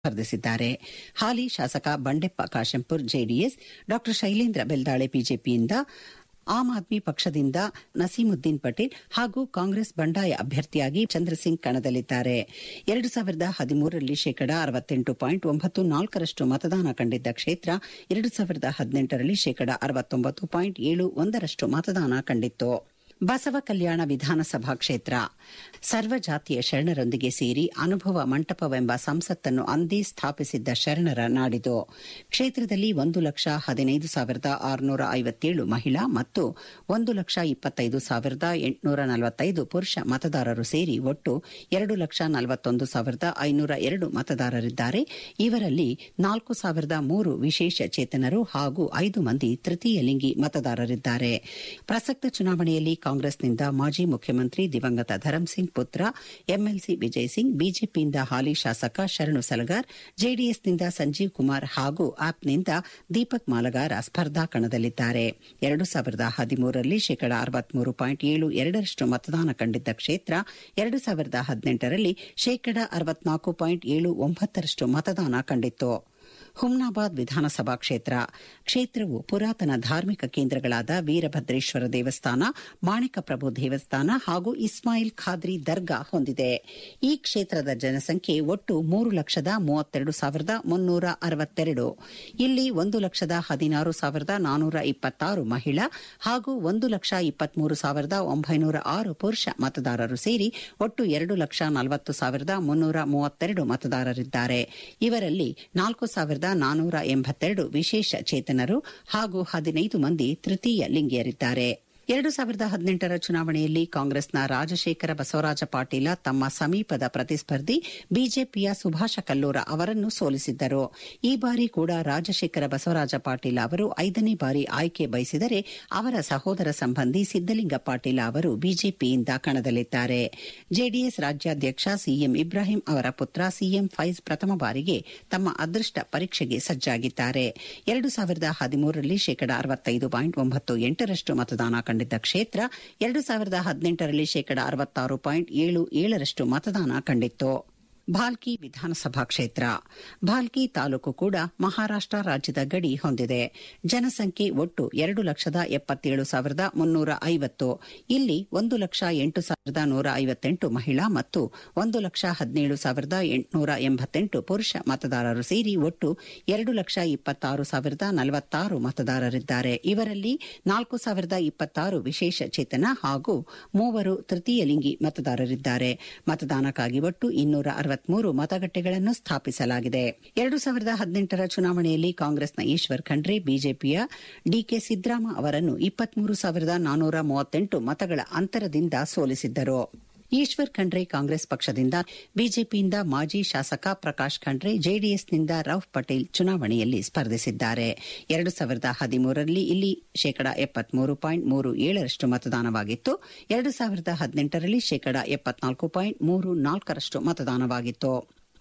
ಸ್ಪರ್ಧಿಸಿದ್ದಾರೆ ಹಾಲಿ ಶಾಸಕ ಬಂಡೆಪ್ಪ ಕಾಶೆಂಪುರ್ ಜೆಡಿಎಸ್ ಡಾ ಶೈಲೇಂದ್ರ ಬೆಲ್ದಾಳೆ ಬಿಜೆಪಿಯಿಂದ ಆಮ್ ಆದ್ಮಿ ಪಕ್ಷದಿಂದ ನಸೀಮುದ್ದೀನ್ ಪಟೇಲ್ ಹಾಗೂ ಕಾಂಗ್ರೆಸ್ ಬಂಡಾಯ ಅಭ್ಯರ್ಥಿಯಾಗಿ ಚಂದ್ರಸಿಂಗ್ ಕಣದಲ್ಲಿದ್ದಾರೆ ಎರಡು ಸಾವಿರದ ಹದಿಮೂರರಲ್ಲಿ ಶೇಕಡಾ ಅರವತ್ತೆಂಟು ಪಾಯಿಂಟ್ ಒಂಬತ್ತು ನಾಲ್ಕರಷ್ಟು ಮತದಾನ ಕಂಡಿದ್ದ ಕ್ಷೇತ್ರ ಎರಡು ಸಾವಿರದ ಹದಿನೆಂಟರಲ್ಲಿ ಶೇಕಡಾ ಅರವತ್ತೊಂಬತ್ತು ಪಾಯಿಂಟ್ ಏಳು ಒಂದರಷ್ಟು ಮತದಾನ ಕಂಡಿತ್ತು ಬಸವ ಕಲ್ಯಾಣ ವಿಧಾನಸಭಾ ಕ್ಷೇತ್ರ ಸರ್ವಜಾತಿಯ ಶರಣರೊಂದಿಗೆ ಸೇರಿ ಅನುಭವ ಮಂಟಪವೆಂಬ ಸಂಸತ್ತನ್ನು ಅಂದೇ ಸ್ಥಾಪಿಸಿದ್ದ ಶರಣರ ನಾಡಿದು ಕ್ಷೇತ್ರದಲ್ಲಿ ಒಂದು ಲಕ್ಷ ಹದಿನೈದು ಸಾವಿರದ ಆರುನೂರ ಐವತ್ತೇಳು ಮಹಿಳಾ ಮತ್ತು ಒಂದು ಲಕ್ಷ ಇಪ್ಪತ್ತೈದು ಸಾವಿರದ ಎಂಟುನೂರ ನಲವತ್ತೈದು ಪುರುಷ ಮತದಾರರು ಸೇರಿ ಒಟ್ಟು ಎರಡು ಲಕ್ಷ ನಲವತ್ತೊಂದು ಸಾವಿರದ ಐನೂರ ಎರಡು ಮತದಾರರಿದ್ದಾರೆ ಇವರಲ್ಲಿ ನಾಲ್ಕು ಸಾವಿರದ ಮೂರು ವಿಶೇಷ ಚೇತನರು ಹಾಗೂ ಐದು ಮಂದಿ ತೃತೀಯ ಲಿಂಗಿ ಮತದಾರರಿದ್ದಾರೆ ಪ್ರಸಕ್ತ ಚುನಾವಣೆಯಲ್ಲಿ ಕಾಂಗ್ರೆಸ್ನಿಂದ ಮಾಜಿ ಮುಖ್ಯಮಂತ್ರಿ ದಿವಂಗತ ಧರಂಸಿಂಗ್ ಪುತ್ರ ಎಂಎಲ್ಸಿ ವಿಜಯ್ ಸಿಂಗ್ ಬಿಜೆಪಿಯಿಂದ ಹಾಲಿ ಶಾಸಕ ಶರಣು ಸಲಗಾರ್ ಜೆಡಿಎಸ್ನಿಂದ ಸಂಜೀವ್ ಕುಮಾರ್ ಹಾಗೂ ಆಪ್ನಿಂದ ದೀಪಕ್ ಮಾಲಗಾರ ಸ್ಪರ್ಧಾ ಕಣದಲ್ಲಿದ್ದಾರೆ ಎರಡು ಸಾವಿರದ ಹದಿಮೂರರಲ್ಲಿ ಶೇಕಡಾ ಅರವತ್ಮೂರು ಪಾಯಿಂಟ್ ಏಳು ಎರಡರಷ್ಟು ಮತದಾನ ಕಂಡಿದ್ದ ಕ್ಷೇತ್ರ ಎರಡು ಸಾವಿರದ ಹದಿನೆಂಟರಲ್ಲಿ ಶೇಕಡಾ ಅರವತ್ನಾಲ್ಕು ಪಾಯಿಂಟ್ ಏಳು ಒಂಬತ್ತರಷ್ಟು ಮತದಾನ ಕಂಡಿತ್ತು ಹುಮ್ನಾಬಾದ್ ವಿಧಾನಸಭಾ ಕ್ಷೇತ್ರ ಕ್ಷೇತ್ರವು ಪುರಾತನ ಧಾರ್ಮಿಕ ಕೇಂದ್ರಗಳಾದ ವೀರಭದ್ರೇಶ್ವರ ದೇವಸ್ಥಾನ ಮಾಣಿಕಪ್ರಭು ದೇವಸ್ಥಾನ ಹಾಗೂ ಇಸ್ಮಾಯಿಲ್ ಖಾದ್ರಿ ದರ್ಗಾ ಹೊಂದಿದೆ ಈ ಕ್ಷೇತ್ರದ ಜನಸಂಖ್ಯೆ ಒಟ್ಟು ಮೂರು ಲಕ್ಷದ ಮೂವತ್ತೆರಡು ಸಾವಿರದ ಮುನ್ನೂರ ಅರವತ್ತೆರಡು ಇಲ್ಲಿ ಒಂದು ಲಕ್ಷದ ಹದಿನಾರು ಸಾವಿರದ ನಾನೂರ ಇಪ್ಪತ್ತಾರು ಮಹಿಳಾ ಹಾಗೂ ಒಂದು ಲಕ್ಷ ಇಪ್ಪತ್ಮೂರು ಸಾವಿರದ ಒಂಬೈನೂರ ಆರು ಪುರುಷ ಮತದಾರರು ಸೇರಿ ಒಟ್ಟು ಎರಡು ಲಕ್ಷ ನಲವತ್ತು ಸಾವಿರದ ಮುನ್ನೂರ ಮೂವತ್ತೆರಡು ಮತದಾರರಿದ್ದಾರೆ ಇವರಲ್ಲಿ ನಾಲ್ಕು ಸಾವಿರದ ನಾನೂರ ಎಂಬತ್ತೆರಡು ವಿಶೇಷ ಚೇತನರು ಹಾಗೂ ಹದಿನೈದು ಮಂದಿ ತೃತೀಯ ಲಿಂಗಿಯರಿದ್ದಾರೆ ಎರಡು ಸಾವಿರದ ಹದಿನೆಂಟರ ಚುನಾವಣೆಯಲ್ಲಿ ಕಾಂಗ್ರೆಸ್ನ ರಾಜಶೇಖರ ಬಸವರಾಜ ಪಾಟೀಲ ತಮ್ಮ ಸಮೀಪದ ಪ್ರತಿಸ್ಪರ್ಧಿ ಬಿಜೆಪಿಯ ಸುಭಾಷ ಕಲ್ಲೂರ ಅವರನ್ನು ಸೋಲಿಸಿದ್ದರು ಈ ಬಾರಿ ಕೂಡ ರಾಜಶೇಖರ ಬಸವರಾಜ ಪಾಟೀಲ ಅವರು ಐದನೇ ಬಾರಿ ಆಯ್ಕೆ ಬಯಸಿದರೆ ಅವರ ಸಹೋದರ ಸಂಬಂಧಿ ಸಿದ್ದಲಿಂಗ ಪಾಟೀಲ ಅವರು ಬಿಜೆಪಿಯಿಂದ ಕಣದಲ್ಲಿದ್ದಾರೆ ಜೆಡಿಎಸ್ ರಾಜ್ಯಾಧ್ಯಕ್ಷ ಸಿಎಂ ಇಬ್ರಾಹಿಂ ಅವರ ಪುತ್ರ ಸಿಎಂ ಫೈಜ್ ಪ್ರಥಮ ಬಾರಿಗೆ ತಮ್ಮ ಅದೃಷ್ಟ ಪರೀಕ್ಷೆಗೆ ಸಜ್ಜಾಗಿದ್ದಾರೆ ಎರಡು ಸಾವಿರದ ಹದಿಮೂರರಲ್ಲಿ ಶೇಕಡಾ ಅರವತ್ತೈದು ಪಾಯಿಂಟ್ ಒಂಬತ್ತು ಎಂಟರಷ್ಟು ಮತದಾನ ಕಂಡಿದ್ದ ಕ್ಷೇತ್ರ ಎರಡು ಸಾವಿರದ ಹದಿನೆಂಟರಲ್ಲಿ ಶೇಕಡಾ ಅರವತ್ತಾರು ಪಾಯಿಂಟ್ ಏಳು ಏಳರಷ್ಟು ಮತದಾನ ಕಂಡಿತ್ತು ಭಾಲ್ಕಿ ವಿಧಾನಸಭಾ ಕ್ಷೇತ್ರ ಭಾಲ್ಕಿ ತಾಲೂಕು ಕೂಡ ಮಹಾರಾಷ್ಟ ರಾಜ್ಯದ ಗಡಿ ಹೊಂದಿದೆ ಜನಸಂಖ್ಯೆ ಒಟ್ಟು ಎರಡು ಲಕ್ಷದ ಎಪ್ಪತ್ತೇಳು ಸಾವಿರದ ಮುನ್ನೂರ ಐವತ್ತು ಇಲ್ಲಿ ಒಂದು ಲಕ್ಷ ಎಂಟು ಸಾವಿರದ ನೂರ ಐವತ್ತೆಂಟು ಮಹಿಳಾ ಮತ್ತು ಒಂದು ಲಕ್ಷ ಹದಿನೇಳು ಸಾವಿರದ ಎಂಟುನೂರ ಎಂಬತ್ತೆಂಟು ಪುರುಷ ಮತದಾರರು ಸೇರಿ ಒಟ್ಟು ಎರಡು ಲಕ್ಷ ಇಪ್ಪತ್ತಾರು ಸಾವಿರದ ನಲವತ್ತಾರು ಮತದಾರರಿದ್ದಾರೆ ಇವರಲ್ಲಿ ನಾಲ್ಕು ಸಾವಿರದ ಇಪ್ಪತ್ತಾರು ವಿಶೇಷ ಚೇತನ ಹಾಗೂ ಮೂವರು ತೃತೀಯ ಲಿಂಗಿ ಮತದಾರರಿದ್ದಾರೆ ಮತದಾನಕ್ಕಾಗಿ ಒಟ್ಟು ಇನ್ನೂರ ಅರವತ್ಮೂರು ಮತಗಟ್ಟೆಗಳನ್ನು ಸ್ಥಾಪಿಸಲಾಗಿದೆ ಎರಡು ಸಾವಿರದ ಹದಿನೆಂಟರ ಚುನಾವಣೆಯಲ್ಲಿ ಕಾಂಗ್ರೆಸ್ನ ಈಶ್ವರ್ ಖಂಡ್ರೆ ಬಿಜೆಪಿಯ ಡಿಕೆ ಸಿದ್ದರಾಮ ಅವರನ್ನು ಇಪ್ಪತ್ಮೂರು ಸಾವಿರದ ನಾನೂರ ಮೂವತ್ತೆಂಟು ಮತಗಳ ಅಂತರದಿಂದ ಸೋಲಿಸಿದ್ದರು ಈಶ್ವರ್ ಖಂಡ್ರೆ ಕಾಂಗ್ರೆಸ್ ಪಕ್ಷದಿಂದ ಬಿಜೆಪಿಯಿಂದ ಮಾಜಿ ಶಾಸಕ ಪ್ರಕಾಶ್ ಖಂಡ್ರೆ ಜೆಡಿಎಸ್ನಿಂದ ರೌಫ್ ಪಟೇಲ್ ಚುನಾವಣೆಯಲ್ಲಿ ಸ್ಪರ್ಧಿಸಿದ್ದಾರೆ ಎರಡು ಸಾವಿರದ ಹದಿಮೂರರಲ್ಲಿ ಇಲ್ಲಿ ಶೇಕಡಾ ಎಪ್ಪತ್ಮೂರು ಪಾಯಿಂಟ್ ಮೂರು ಏಳರಷ್ಟು ಮತದಾನವಾಗಿತ್ತು ಎರಡು ಸಾವಿರದ ಹದಿನೆಂಟರಲ್ಲಿ ಶೇಕಡಾ ಎಪ್ಪತ್ನಾಲ್ಕು ಪಾಯಿಂಟ್ ಮೂರು ನಾಲ್ಕರಷ್ಟು ಮತದಾನವಾಗಿತ್ತು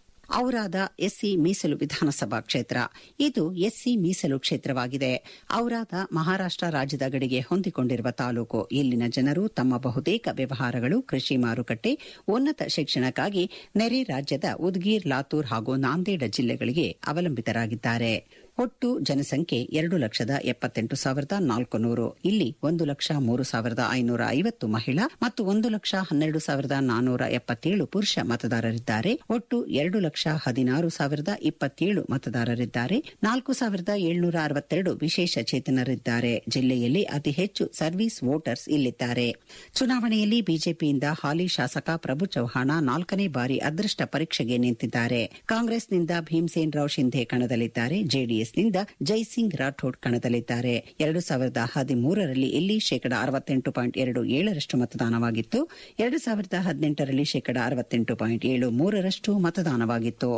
ಔರಾದ ಎಸ್ಸಿ ಮೀಸಲು ವಿಧಾನಸಭಾ ಕ್ಷೇತ್ರ ಇದು ಎಸ್ಸಿ ಮೀಸಲು ಕ್ಷೇತ್ರವಾಗಿದೆ ಔರಾದ ಮಹಾರಾಷ್ಟ ರಾಜ್ಯದ ಗಡಿಗೆ ಹೊಂದಿಕೊಂಡಿರುವ ತಾಲೂಕು ಇಲ್ಲಿನ ಜನರು ತಮ್ಮ ಬಹುತೇಕ ವ್ಯವಹಾರಗಳು ಕೃಷಿ ಮಾರುಕಟ್ಟೆ ಉನ್ನತ ಶಿಕ್ಷಣಕ್ಕಾಗಿ ನೆರೆ ರಾಜ್ಯದ ಉದ್ಗೀರ್ ಲಾತೂರ್ ಹಾಗೂ ನಾಂದೇಡ ಜಿಲ್ಲೆಗಳಿಗೆ ಅವಲಂಬಿತರಾಗಿದ್ದಾರೆ ಒಟ್ಟು ಜನಸಂಖ್ಯೆ ಎರಡು ಲಕ್ಷದ ಎಪ್ಪತ್ತೆಂಟು ಸಾವಿರದ ನಾಲ್ಕು ನೂರು ಇಲ್ಲಿ ಒಂದು ಲಕ್ಷ ಮೂರು ಸಾವಿರದ ಐನೂರ ಐವತ್ತು ಮಹಿಳಾ ಮತ್ತು ಒಂದು ಲಕ್ಷ ಹನ್ನೆರಡು ಸಾವಿರದ ನಾನೂರ ಎಪ್ಪತ್ತೇಳು ಪುರುಷ ಮತದಾರರಿದ್ದಾರೆ ಒಟ್ಟು ಎರಡು ಲಕ್ಷ ಹದಿನಾರು ಸಾವಿರದ ಇಪ್ಪತ್ತೇಳು ಮತದಾರರಿದ್ದಾರೆ ನಾಲ್ಕು ಸಾವಿರದ ಏಳ್ನೂರ ಅರವತ್ತೆರಡು ವಿಶೇಷ ಚೇತನರಿದ್ದಾರೆ ಜಿಲ್ಲೆಯಲ್ಲಿ ಅತಿ ಹೆಚ್ಚು ಸರ್ವಿಸ್ ವೋಟರ್ಸ್ ಇಲ್ಲಿದ್ದಾರೆ ಚುನಾವಣೆಯಲ್ಲಿ ಬಿಜೆಪಿಯಿಂದ ಹಾಲಿ ಶಾಸಕ ಪ್ರಭು ಚೌಹಾಣ ನಾಲ್ಕನೇ ಬಾರಿ ಅದೃಷ್ಟ ಪರೀಕ್ಷೆಗೆ ನಿಂತಿದ್ದಾರೆ ಕಾಂಗ್ರೆಸ್ನಿಂದ ಭೀಮ್ಸೇನ್ ರಾವ್ ಶಿಂಧೆ ಕಣದಲ್ಲಿದ್ದಾರೆ ಜೆಡಿಎಸ್ ನಿಂದ ಜೈಸಿಂಗ್ ರಾಠೋಡ್ ಕಣದಲ್ಲಿದ್ದಾರೆ ಎರಡು ಸಾವಿರದ ಹದಿಮೂರರಲ್ಲಿ ಇಲ್ಲಿ ಶೇಕಡಾ ಅರವತ್ತೆಂಟು ಪಾಯಿಂಟ್ ಎರಡು ಏಳರಷ್ಟು ಮತದಾನವಾಗಿತ್ತು ಎರಡು ಸಾವಿರದ ಹದಿನೆಂಟರಲ್ಲಿ ಶೇಕಡಾ ಅರವತ್ತೆಂಟು ಪಾಯಿಂಟ್ ಏಳು ಮೂರರಷ್ಟು ಮತದಾನವಾಗಿತ್ತು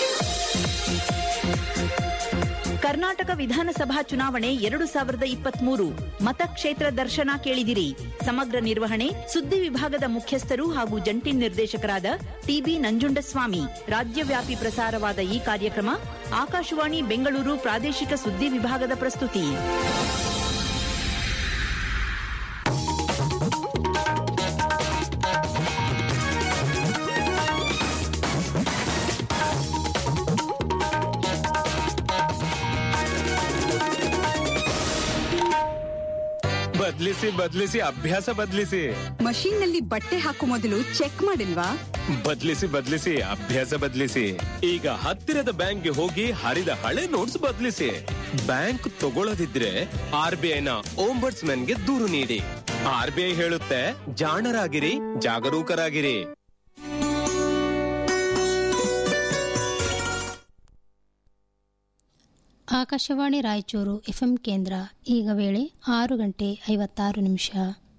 ಕರ್ನಾಟಕ ವಿಧಾನಸಭಾ ಚುನಾವಣೆ ಎರಡು ಸಾವಿರದ ಇಪ್ಪತ್ಮೂರು ಮತಕ್ಷೇತ್ರ ದರ್ಶನ ಕೇಳಿದಿರಿ ಸಮಗ್ರ ನಿರ್ವಹಣೆ ಸುದ್ದಿ ವಿಭಾಗದ ಮುಖ್ಯಸ್ಥರು ಹಾಗೂ ಜಂಟಿ ನಿರ್ದೇಶಕರಾದ ಟಿಬಿ ನಂಜುಂಡಸ್ವಾಮಿ ರಾಜ್ಯವ್ಯಾಪಿ ಪ್ರಸಾರವಾದ ಈ ಕಾರ್ಯಕ್ರಮ ಆಕಾಶವಾಣಿ ಬೆಂಗಳೂರು ಪ್ರಾದೇಶಿಕ ಸುದ್ದಿ ವಿಭಾಗದ ಪ್ರಸ್ತುತಿ ಬದ್ಲಿಸಿ ಬದ್ಲಿಸಿ ಅಭ್ಯಾಸ ಬದ್ಲಿಸಿ ಮಷೀನ್ ನಲ್ಲಿ ಬಟ್ಟೆ ಹಾಕೋ ಮೊದಲು ಚೆಕ್ ಮಾಡಿಲ್ವಾ ಬದ್ಲಿಸಿ ಬದ್ಲಿಸಿ ಅಭ್ಯಾಸ ಬದ್ಲಿಸಿ ಈಗ ಹತ್ತಿರದ ಬ್ಯಾಂಕ್ಗೆ ಹೋಗಿ ಹರಿದ ಹಳೆ ನೋಟ್ಸ್ ಬದ್ಲಿಸಿ ಬ್ಯಾಂಕ್ ತಗೊಳ್ಳದಿದ್ರೆ ಆರ್ ಬಿ ಐನ ಗೆ ದೂರು ನೀಡಿ ಆರ್ ಬಿ ಐ ಹೇಳುತ್ತೆ ಜಾಣರಾಗಿರಿ ಜಾಗರೂಕರಾಗಿರಿ ಆಕಾಶವಾಣಿ ರಾಯಚೂರು ಎಫ್ಎಂ ಕೇಂದ್ರ ಈಗ ವೇಳೆ ಆರು ಗಂಟೆ ಐವತ್ತಾರು ನಿಮಿಷ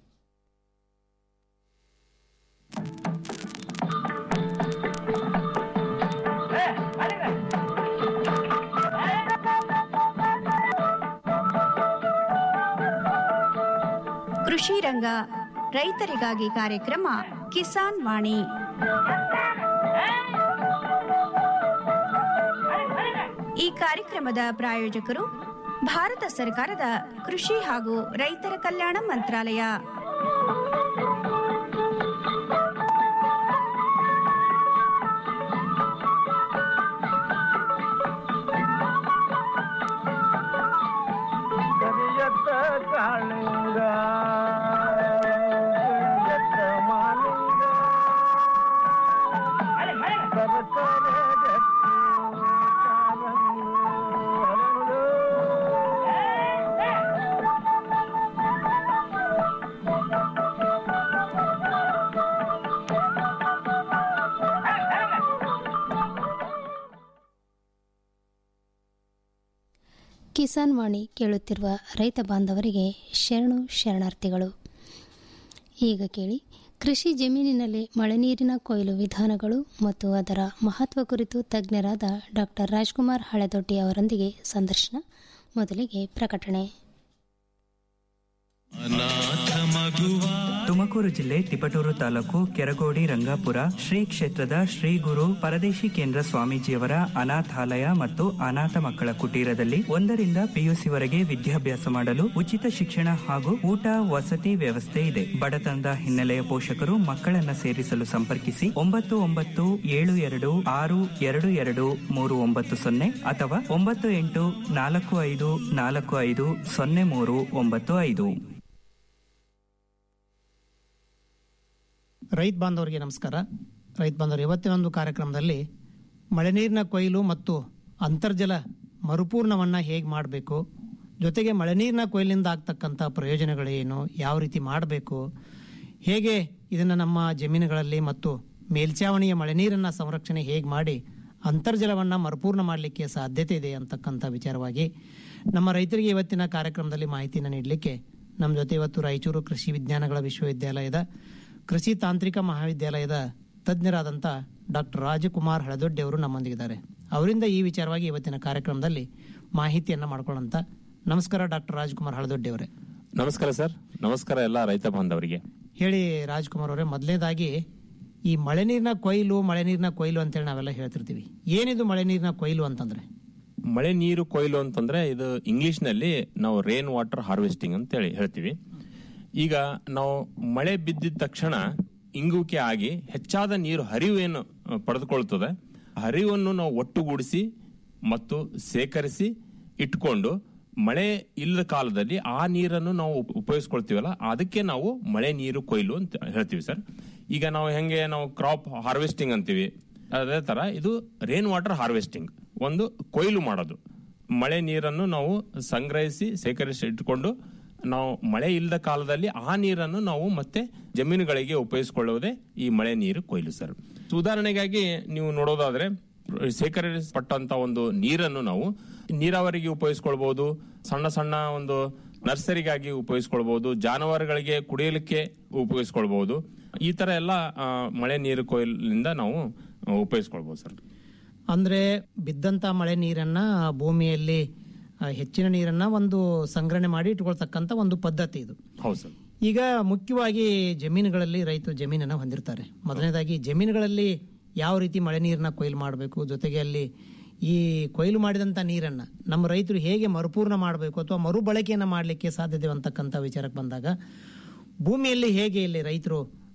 ಕೃಷಿ ರಂಗ ರೈತರಿಗಾಗಿ ಕಾರ್ಯಕ್ರಮ ಕಿಸಾನ್ ವಾಣಿ ಈ ಕಾರ್ಯಕ್ರಮದ ಪ್ರಾಯೋಜಕರು ಭಾರತ ಸರ್ಕಾರದ ಕೃಷಿ ಹಾಗೂ ರೈತರ ಕಲ್ಯಾಣ ಮಂತ್ರಾಲಯ ಕರಿಯತ್ತ ಕಾಳಿಂಗ ಕರಿಯತ್ತ ಮಾಲಿಂಗ ಸರಸರ ಗಟ್ಟಿ ಕಾಲಂಗಿ ಹರಳು. ಕಿಸಾನ್ ವಾಣಿ ಕೇಳುತ್ತಿರುವ ರೈತ ಬಾಂಧವರಿಗೆ ಶರಣು ಶರಣಾರ್ಥಿಗಳು ಈಗ ಕೇಳಿ ಕೃಷಿ ಜಮೀನಿನಲ್ಲಿ ಮಳೆ ನೀರಿನ ಕೊಯ್ಲು ವಿಧಾನಗಳು ಮತ್ತು ಅದರ ಮಹತ್ವ ಕುರಿತು ತಜ್ಞರಾದ ಡಾಕ್ಟರ್ ರಾಜ್ಕುಮಾರ್ ಹಳೆದೊಡ್ಡಿ ಅವರೊಂದಿಗೆ ಸಂದರ್ಶನ ಮೊದಲಿಗೆ ಪ್ರಕಟಣೆ ತುಮಕೂರು ಜಿಲ್ಲೆ ತಿಪಟೂರು ತಾಲೂಕು ಕೆರಗೋಡಿ ರಂಗಾಪುರ ಶ್ರೀ ಕ್ಷೇತ್ರದ ಶ್ರೀ ಗುರು ಪರದೇಶಿ ಕೇಂದ್ರ ಸ್ವಾಮೀಜಿಯವರ ಅನಾಥಾಲಯ ಮತ್ತು ಅನಾಥ ಮಕ್ಕಳ ಕುಟೀರದಲ್ಲಿ ಒಂದರಿಂದ ಪಿಯುಸಿವರೆಗೆ ವಿದ್ಯಾಭ್ಯಾಸ ಮಾಡಲು ಉಚಿತ ಶಿಕ್ಷಣ ಹಾಗೂ ಊಟ ವಸತಿ ವ್ಯವಸ್ಥೆ ಇದೆ ಬಡತನದ ಹಿನ್ನೆಲೆಯ ಪೋಷಕರು ಮಕ್ಕಳನ್ನ ಸೇರಿಸಲು ಸಂಪರ್ಕಿಸಿ ಒಂಬತ್ತು ಒಂಬತ್ತು ಏಳು ಎರಡು ಆರು ಎರಡು ಎರಡು ಮೂರು ಒಂಬತ್ತು ಸೊನ್ನೆ ಅಥವಾ ಒಂಬತ್ತು ಎಂಟು ನಾಲ್ಕು ಐದು ನಾಲ್ಕು ಐದು ಸೊನ್ನೆ ಮೂರು ಒಂಬತ್ತು ಐದು ರೈತ ಬಾಂಧವರಿಗೆ ನಮಸ್ಕಾರ ರೈತ ಬಾಂಧವರು ಇವತ್ತಿನ ಒಂದು ಕಾರ್ಯಕ್ರಮದಲ್ಲಿ ಮಳೆ ನೀರಿನ ಕೊಯ್ಲು ಮತ್ತು ಅಂತರ್ಜಲ ಮರುಪೂರ್ಣವನ್ನು ಹೇಗೆ ಮಾಡಬೇಕು ಜೊತೆಗೆ ಮಳೆ ನೀರಿನ ಕೊಯ್ಲಿನಿಂದ ಆಗ್ತಕ್ಕಂಥ ಪ್ರಯೋಜನಗಳೇನು ಯಾವ ರೀತಿ ಮಾಡಬೇಕು ಹೇಗೆ ಇದನ್ನು ನಮ್ಮ ಜಮೀನುಗಳಲ್ಲಿ ಮತ್ತು ಮೇಲ್ಛಾವಣಿಯ ಮಳೆ ನೀರನ್ನು ಸಂರಕ್ಷಣೆ ಹೇಗೆ ಮಾಡಿ ಅಂತರ್ಜಲವನ್ನು ಮರುಪೂರ್ಣ ಮಾಡಲಿಕ್ಕೆ ಸಾಧ್ಯತೆ ಇದೆ ಅಂತಕ್ಕಂಥ ವಿಚಾರವಾಗಿ ನಮ್ಮ ರೈತರಿಗೆ ಇವತ್ತಿನ ಕಾರ್ಯಕ್ರಮದಲ್ಲಿ ಮಾಹಿತಿಯನ್ನು ನೀಡಲಿಕ್ಕೆ ನಮ್ಮ ಜೊತೆ ಇವತ್ತು ರಾಯಚೂರು ಕೃಷಿ ವಿಜ್ಞಾನಗಳ ವಿಶ್ವವಿದ್ಯಾಲಯದ ಕೃಷಿ ತಾಂತ್ರಿಕ ಮಹಾವಿದ್ಯಾಲಯದ ತಜ್ಞರಾದಂಥ ಡಾಕ್ಟರ್ ರಾಜಕುಮಾರ್ ಹಳದೊಡ್ಡಿ ಅವರು ನಮ್ಮೊಂದಿಗಿದ್ದಾರೆ ಅವರಿಂದ ಈ ವಿಚಾರವಾಗಿ ಇವತ್ತಿನ ಕಾರ್ಯಕ್ರಮದಲ್ಲಿ ಮಾಹಿತಿಯನ್ನು ಮಾಡ್ಕೊಳ್ಳೋಂಥ ನಮಸ್ಕಾರ ಡಾಕ್ಟರ್ ರಾಜ್ಕುಮಾರ್ ಹಳದೊಡ್ಡಿ ಅವರೇ ನಮಸ್ಕಾರ ಸರ್ ನಮಸ್ಕಾರ ಎಲ್ಲ ರೈತ ಬಾಂಧವರಿಗೆ ಹೇಳಿ ರಾಜ್ಕುಮಾರ್ ಅವರೇ ಮೊದಲನೇದಾಗಿ ಈ ಮಳೆ ನೀರಿನ ಕೊಯ್ಲು ಮಳೆ ನೀರಿನ ಕೊಯ್ಲು ಅಂತೇಳಿ ನಾವೆಲ್ಲ ಹೇಳ್ತಿರ್ತೀವಿ ಏನಿದು ಮಳೆ ನೀರಿನ ಕೊಯ್ಲು ಅಂತಂದ್ರೆ ಮಳೆ ನೀರು ಕೊಯ್ಲು ಅಂತಂದ್ರೆ ಇದು ಇಂಗ್ಲಿಷ್ ನಲ್ಲಿ ನಾವು ರೇನ್ ವಾಟರ್ ಹಾರ್ವೆಸ್ಟಿಂಗ್ ಅಂತ ಹೇಳಿ ಹೇಳ್ತೀವಿ ಈಗ ನಾವು ಮಳೆ ಬಿದ್ದಿದ ತಕ್ಷಣ ಇಂಗುವಿಕೆ ಆಗಿ ಹೆಚ್ಚಾದ ನೀರು ಹರಿವು ಏನು ಅ, ಪಡೆದುಕೊಳ್ತದೆ ಹರಿವನ್ನು ನಾವು ಒಟ್ಟುಗೂಡಿಸಿ ಮತ್ತು ಸೇಕರಿಸಿ ಇಟ್ಕೊಂಡು ಮಳೆ ಇಲ್ಲದ ಕಾಲದಲ್ಲಿ ಆ ನೀರನ್ನು ನಾವು ಉಪ- ಉಪಯೋಗಿಸ್ಕೊಳ್ತೀವಲ್ಲ ಅದಕ್ಕೆ ನಾವು ಮಳೆ ನೀರು ಕೊಯ್ಲು ಅಂತ ಹೇಳ್ತೀವಿ ಸರ್ ಈಗ ನಾವು ಹೆಂಗೆ ನಾವು ಕ್ರಾಪ್ ಹಾರ್ವೆಸ್ಟಿಂಗ್ ಅಂತೀವಿ ಅದೇ ತರ ಇದು ರೇನ್ ವಾಟರ್ ಹಾರ್ವೆಸ್ಟಿಂಗ್ ಒಂದು ಕೊಯ್ಲು ಮಾಡೋದು ಮಳೆ ನೀರನ್ನು ನಾವು ಸಂಗ್ರಹಿಸಿ ಸೇಕರಿಸಿ ಇಟ್ಟುಕೊಂಡು ನಾವು ಮಳೆ ಇಲ್ಲದ ಕಾಲದಲ್ಲಿ ಆ ನೀರನ್ನು ನಾವು ಮತ್ತೆ ಜಮೀನುಗಳಿಗೆ ಉಪಯೋಗಿಸಿಕೊಳ್ಳುವುದೇ ಈ ಮಳೆ ನೀರು ಕೊಯ್ಲು ಸರ್ ಉದಾಹರಣೆಗಾಗಿ ನೀವು ನೋಡೋದಾದ್ರೆ ಸೇಕರಿಸಲ್ಪಟ್ಟಂತ ಒಂದು ನೀರನ್ನು ನಾವು ನೀರಾವರಿಗೆ ಉಪಯೋಗಿಸ್ಕೊಳ್ಬಹುದು ಸಣ್ಣ ಸಣ್ಣ ಒಂದು ನರ್ಸರಿಗಾಗಿ ಉಪಯೋಗಿಸ್ಕೊಳ್ಬಹುದು ಜಾನುವಾರುಗಳಿಗೆ ಕುಡಿಯಲಿಕ್ಕೆ ಉಪಯೋಗಿಸ್ಕೊಳ್ಬಹುದು ಈ ತರ ಎಲ್ಲ ಆ, ಮಳೆ ನೀರು ಕೊಯ್ಲಿನಿಂದ ನಾವು ಆ, ಉಪಯೋಗಿಸ್ಕೊಳ್ಬಹುದು ಸರ್ ಅಂದ್ರೆ ಬಿದ್ದಂತ ಮಳೆ ನೀರನ್ನ ಭೂಮಿಯಲ್ಲಿ ಆ, ಹೆಚ್ಚಿನ ನೀರನ್ನ ಒಂದು ಸಂಗ್ರಹಣೆ ಮಾಡಿ ಇಟ್ಕೊಳ್ತಕ್ಕಂಥ ಒಂದು ಪದ್ಧತಿ ಇದು ಹೌದು ಸರ್ ಈಗ ಮುಖ್ಯವಾಗಿ ಜಮೀನುಗಳಲ್ಲಿ ರೈತರು ಜಮೀನನ್ನ ಹೊಂದಿರ್ತಾರೆ ಮೊದಲನೇದಾಗಿ ಜಮೀನುಗಳಲ್ಲಿ ಯಾವ ರೀತಿ ಮಳೆ ನೀರನ್ನ ಕೊಯ್ಲು ಮಾಡಬೇಕು ಜೊತೆಗೆ ಅಲ್ಲಿ ಈ ಕೊಯ್ಲು ಮಾಡಿದಂತ ನೀರನ್ನ ನಮ್ಮ ರೈತರು ಹೇಗೆ ಮರುಪೂರ್ಣ ಮಾಡಬೇಕು ಅಥವಾ ಮರುಬಳಕೆಯನ್ನ ಮಾಡಲಿಕ್ಕೆ ಸಾಧ್ಯತೆ ಅಂತಕ್ಕಂಥ ವಿಚಾರಕ್ಕೆ ಬಂದಾಗ ಭೂಮಿಯಲ್ಲಿ ಹೇಗೆ ಇಲ್ಲಿ ರೈತರು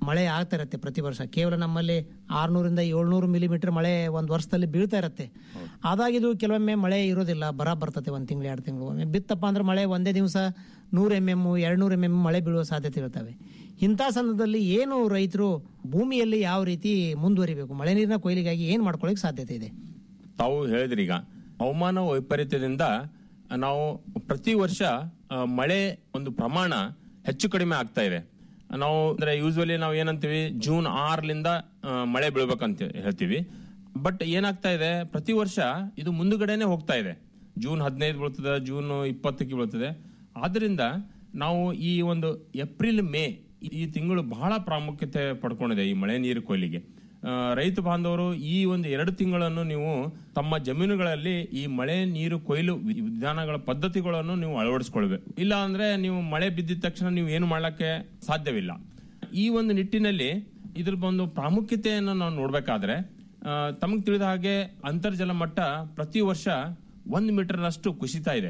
ಮಳೆ ಆಗ್ತಾ ಇರುತ್ತೆ ಪ್ರತಿ ವರ್ಷ ಕೇವಲ ನಮ್ಮಲ್ಲಿ ಆರ್ನೂರಿಂದ ಏಳ್ನೂರು ಮಿಲಿಮೀಟರ್ ಮಳೆ ಒಂದು ವರ್ಷದಲ್ಲಿ ಬೀಳ್ತಾ ಇರುತ್ತೆ ಆದಾಗಿದು ಕೆಲವೊಮ್ಮೆ ಮಳೆ ಇರೋದಿಲ್ಲ ಬರ ಬರ್ತದೆ ಒಂದು ತಿಂಗಳು ಎರಡು ತಿಂಗಳು ಒಮ್ಮೆ ಬಿತ್ತಪ್ಪ ಅಂದ್ರೆ ಮಳೆ ಒಂದೇ ದಿವಸ ನೂರು ಎಮ್ ಎಮ್ ಎರಡು ನೂರು ಎಮ್ ಎಮ್ ಮಳೆ ಬೀಳುವ ಸಾಧ್ಯತೆ ಇರ್ತವೆ ಇಂಥ ಸಂದರ್ಭದಲ್ಲಿ ಏನು ರೈತರು ಭೂಮಿಯಲ್ಲಿ ಯಾವ ರೀತಿ ಮುಂದುವರಿಬೇಕು ಮಳೆ ನೀರಿನ ಕೊಯ್ಲಿಗಾಗಿ ಏನು ಮಾಡ್ಕೊಳ್ಳಿಕ್ಕೆ ಸಾಧ್ಯತೆ ಇದೆ ತಾವು ಹೇಳಿದ್ರಿ ಈಗ ಹವಾಮಾನ ವೈಪರೀತ್ಯದಿಂದ ನಾವು ಪ್ರತಿ ವರ್ಷ ಆ, ಮಳೆ ಒಂದು ಪ್ರಮಾಣ ಹೆಚ್ಚು ಕಡಿಮೆ ಆಗ್ತಾ ಇದೆ ನಾವು ಅಂದ್ರೆ ಯೂಸ್ವಲಿ ನಾವು ಏನಂತೀವಿ ಜೂನ್ ಆರ್ಲಿಂದ ಆ, ಮಳೆ ಬೀಳ್ಬೇಕಂತ ಹೇಳ್ತೀವಿ ಬಟ್ ಏನಾಗ್ತಾ ಇದೆ ಪ್ರತಿ ವರ್ಷ ಇದು ಮುಂದುಗಡೆನೆ ಹೋಗ್ತಾ ಇದೆ ಜೂನ್ ಹದಿನೈದು ಬೀಳ್ತದೆ ಜೂನ್ ಇಪ್ಪತ್ತಕ್ಕೆ ಬೀಳ್ತದೆ ಆದ್ರಿಂದ ನಾವು ಈ ಒಂದು ಏಪ್ರಿಲ್ ಮೇ ಈ ತಿಂಗಳು ಬಹಳ ಪ್ರಾಮುಖ್ಯತೆ ಪಡ್ಕೊಂಡಿದೆ ಈ ಮಳೆ ನೀರು ಕೊಯ್ಲಿಗೆ ಆ, ರೈತ ಬಾಂಧವರು ಈ ಒಂದು ಎರಡು ತಿಂಗಳನ್ನು ನೀವು ತಮ್ಮ ಜಮೀನುಗಳಲ್ಲಿ ಈ ಮಳೆ ನೀರು ಕೊಯ್ಲು ವಿ- ವಿಧಾನಗಳ ಪದ್ಧತಿಗಳನ್ನು ನೀವು ಅಳವಡಿಸ್ಕೊಳ್ಬೇಕು ಇಲ್ಲ ಅಂದ್ರೆ ನೀವು ಮಳೆ ಬಿದ್ದಿದ ತಕ್ಷಣ ನೀವು ಏನು ಮಾಡ್ಲಿಕ್ಕೆ ಸಾಧ್ಯವಿಲ್ಲ ಈ ಒಂದು ನಿಟ್ಟಿನಲ್ಲಿ ಇದ್ರ ಒಂದು ಪ್ರಾಮುಖ್ಯತೆಯನ್ನು ನಾವು ನೋಡ್ಬೇಕಾದ್ರೆ ತಮಗೆ ತಿಳಿದ ಹಾಗೆ ಅಂತರ್ಜಲ ಮಟ್ಟ ಪ್ರತಿ ವರ್ಷ ಒಂದು ಮೀಟರ್ ಅಷ್ಟು ಕುಸಿತಾ ಇದೆ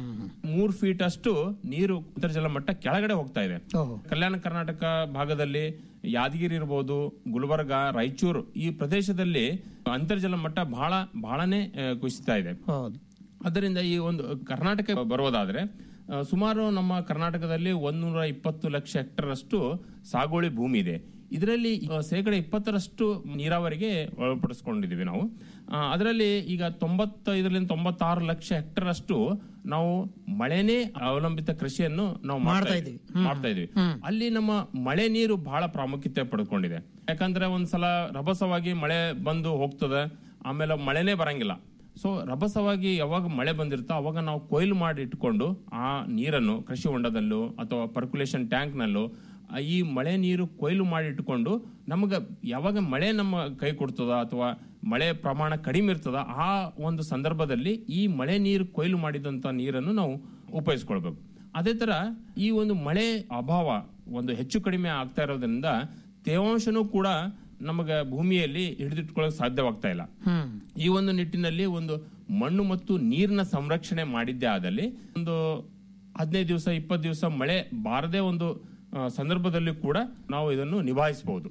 ಮೂರ್ ಫೀಟ್ ಅಷ್ಟು ನೀರು ಅಂತರ್ಜಲ ಮಟ್ಟ ಕೆಳಗಡೆ ಹೋಗ್ತಾ ಇದೆ ಕಲ್ಯಾಣ ಕರ್ನಾಟಕ ಭಾಗದಲ್ಲಿ ಯಾದಗಿರಿ ಇರ್ಬೋದು ಗುಲ್ಬರ್ಗ ರಾಯಚೂರು ಈ ಪ್ರದೇಶದಲ್ಲಿ ಅಂತರ್ಜಲ ಮಟ್ಟ ಬಹಳ ಬಹಳನೇ ಆ, ಕುಸಿತಾ ಇದೆ ಅದರಿಂದ ಈ ಒಂದು ಕರ್ನಾಟಕ ಬರೋದಾದ್ರೆ ಆ, ಸುಮಾರು ನಮ್ಮ ಕರ್ನಾಟಕದಲ್ಲಿ ಒಂದೂರ ಇಪ್ಪತ್ತು ಲಕ್ಷ ಹೆಕ್ಟರ್ ಅಷ್ಟು ಸಾಗುವಳಿ ಭೂಮಿ ಇದೆ ಇದರಲ್ಲಿ ಆ, ಶೇಕಡ ಇಪ್ಪತ್ತರಷ್ಟು ನೀರಾವರಿಗೆ ಒಳಪಡಿಸ್ಕೊಂಡಿದ್ದೀವಿ ನಾವು ಆ, ಅದರಲ್ಲಿ ಈಗ ತೊಂಬತ್ತೈದರಿಂದ ತೊಂಬತ್ತಾರು ಲಕ್ಷ ಹೆಕ್ಟರ್ ಅಷ್ಟು ನಾವು ಮಳೆನೇ ಅವಲಂಬಿತ ಕೃಷಿಯನ್ನು ನಾವು ಮಾಡ್ತಾ ಇದ್ದೀವಿ ಮಾಡ್ತಾ ಇದೀವಿ ಅಲ್ಲಿ ನಮ್ಮ ಮಳೆ ನೀರು ಬಹಳ ಪ್ರಾಮುಖ್ಯತೆ ಪಡ್ಕೊಂಡಿದೆ ಯಾಕಂದ್ರೆ ಒಂದ್ಸಲ ರಭಸವಾಗಿ ಮಳೆ ಬಂದು ಹೋಗ್ತದೆ ಆಮೇಲೆ ಮಳೆನೇ ಬರಂಗಿಲ್ಲ ಸೊ ರಭಸವಾಗಿ ಯಾವಾಗ ಮಳೆ ಬಂದಿರುತ್ತೋ ಅವಾಗ ನಾವು ಕೊಯ್ಲು ಮಾಡಿ ಇಟ್ಕೊಂಡು ಆ ನೀರನ್ನು ಕೃಷಿ ಹೊಂಡದಲ್ಲೂ ಅಥವಾ ಪರ್ಕ್ಯುಲೇಷನ್ ಟ್ಯಾಂಕ್ನಲ್ಲೂ ಆ ಈ ಮಳೆ ನೀರು ಕೊಯ್ಲು ಮಾಡಿ ಇಟ್ಕೊಂಡು ನಮಗೆ ಯಾವಾಗ ಮಳೆ ನಮ್ಮ ಕೈ ಕೊಡ್ತದ ಅಥವಾ ಮಳೆ ಪ್ರಮಾಣ ಕಡಿಮೆ ಇರ್ತದ ಆ ಒಂದು ಸಂದರ್ಭದಲ್ಲಿ ಈ ಮಳೆ ನೀರು ಕೊಯ್ಲು ಮಾಡಿದಂತ ನೀರನ್ನು ನಾವು ಉಪಯೋಗಿಸ್ಕೊಳ್ಬೇಕು ಅದೇ ತರ ಈ ಒಂದು ಮಳೆ ಅಭಾವ ಒಂದು ಹೆಚ್ಚು ಕಡಿಮೆ ಆಗ್ತಾ ಇರೋದ್ರಿಂದ ತೇವಾಂಶನೂ ಕೂಡ ನಮಗೆ ಭೂಮಿಯಲ್ಲಿ ಹಿಡಿದಿಟ್ಕೊಳ್ಳೋಕೆ ಸಾಧ್ಯವಾಗ್ತಾ ಇಲ್ಲ ಈ ಒಂದು ನಿಟ್ಟಿನಲ್ಲಿ ಒಂದು ಮಣ್ಣು ಮತ್ತು ನೀರಿನ ಸಂರಕ್ಷಣೆ ಮಾಡಿದ್ದೇ ಆದಲ್ಲಿ ಒಂದು ಹದಿನೈದು ದಿವಸ ಇಪ್ಪತ್ತು ದಿವಸ ಮಳೆ ಬಾರದೇ ಒಂದು ಆ, ಸಂದರ್ಭದಲ್ಲಿ ಕೂಡ ನಾವು ಇದನ್ನು ನಿಭಾಯಿಸಬಹುದು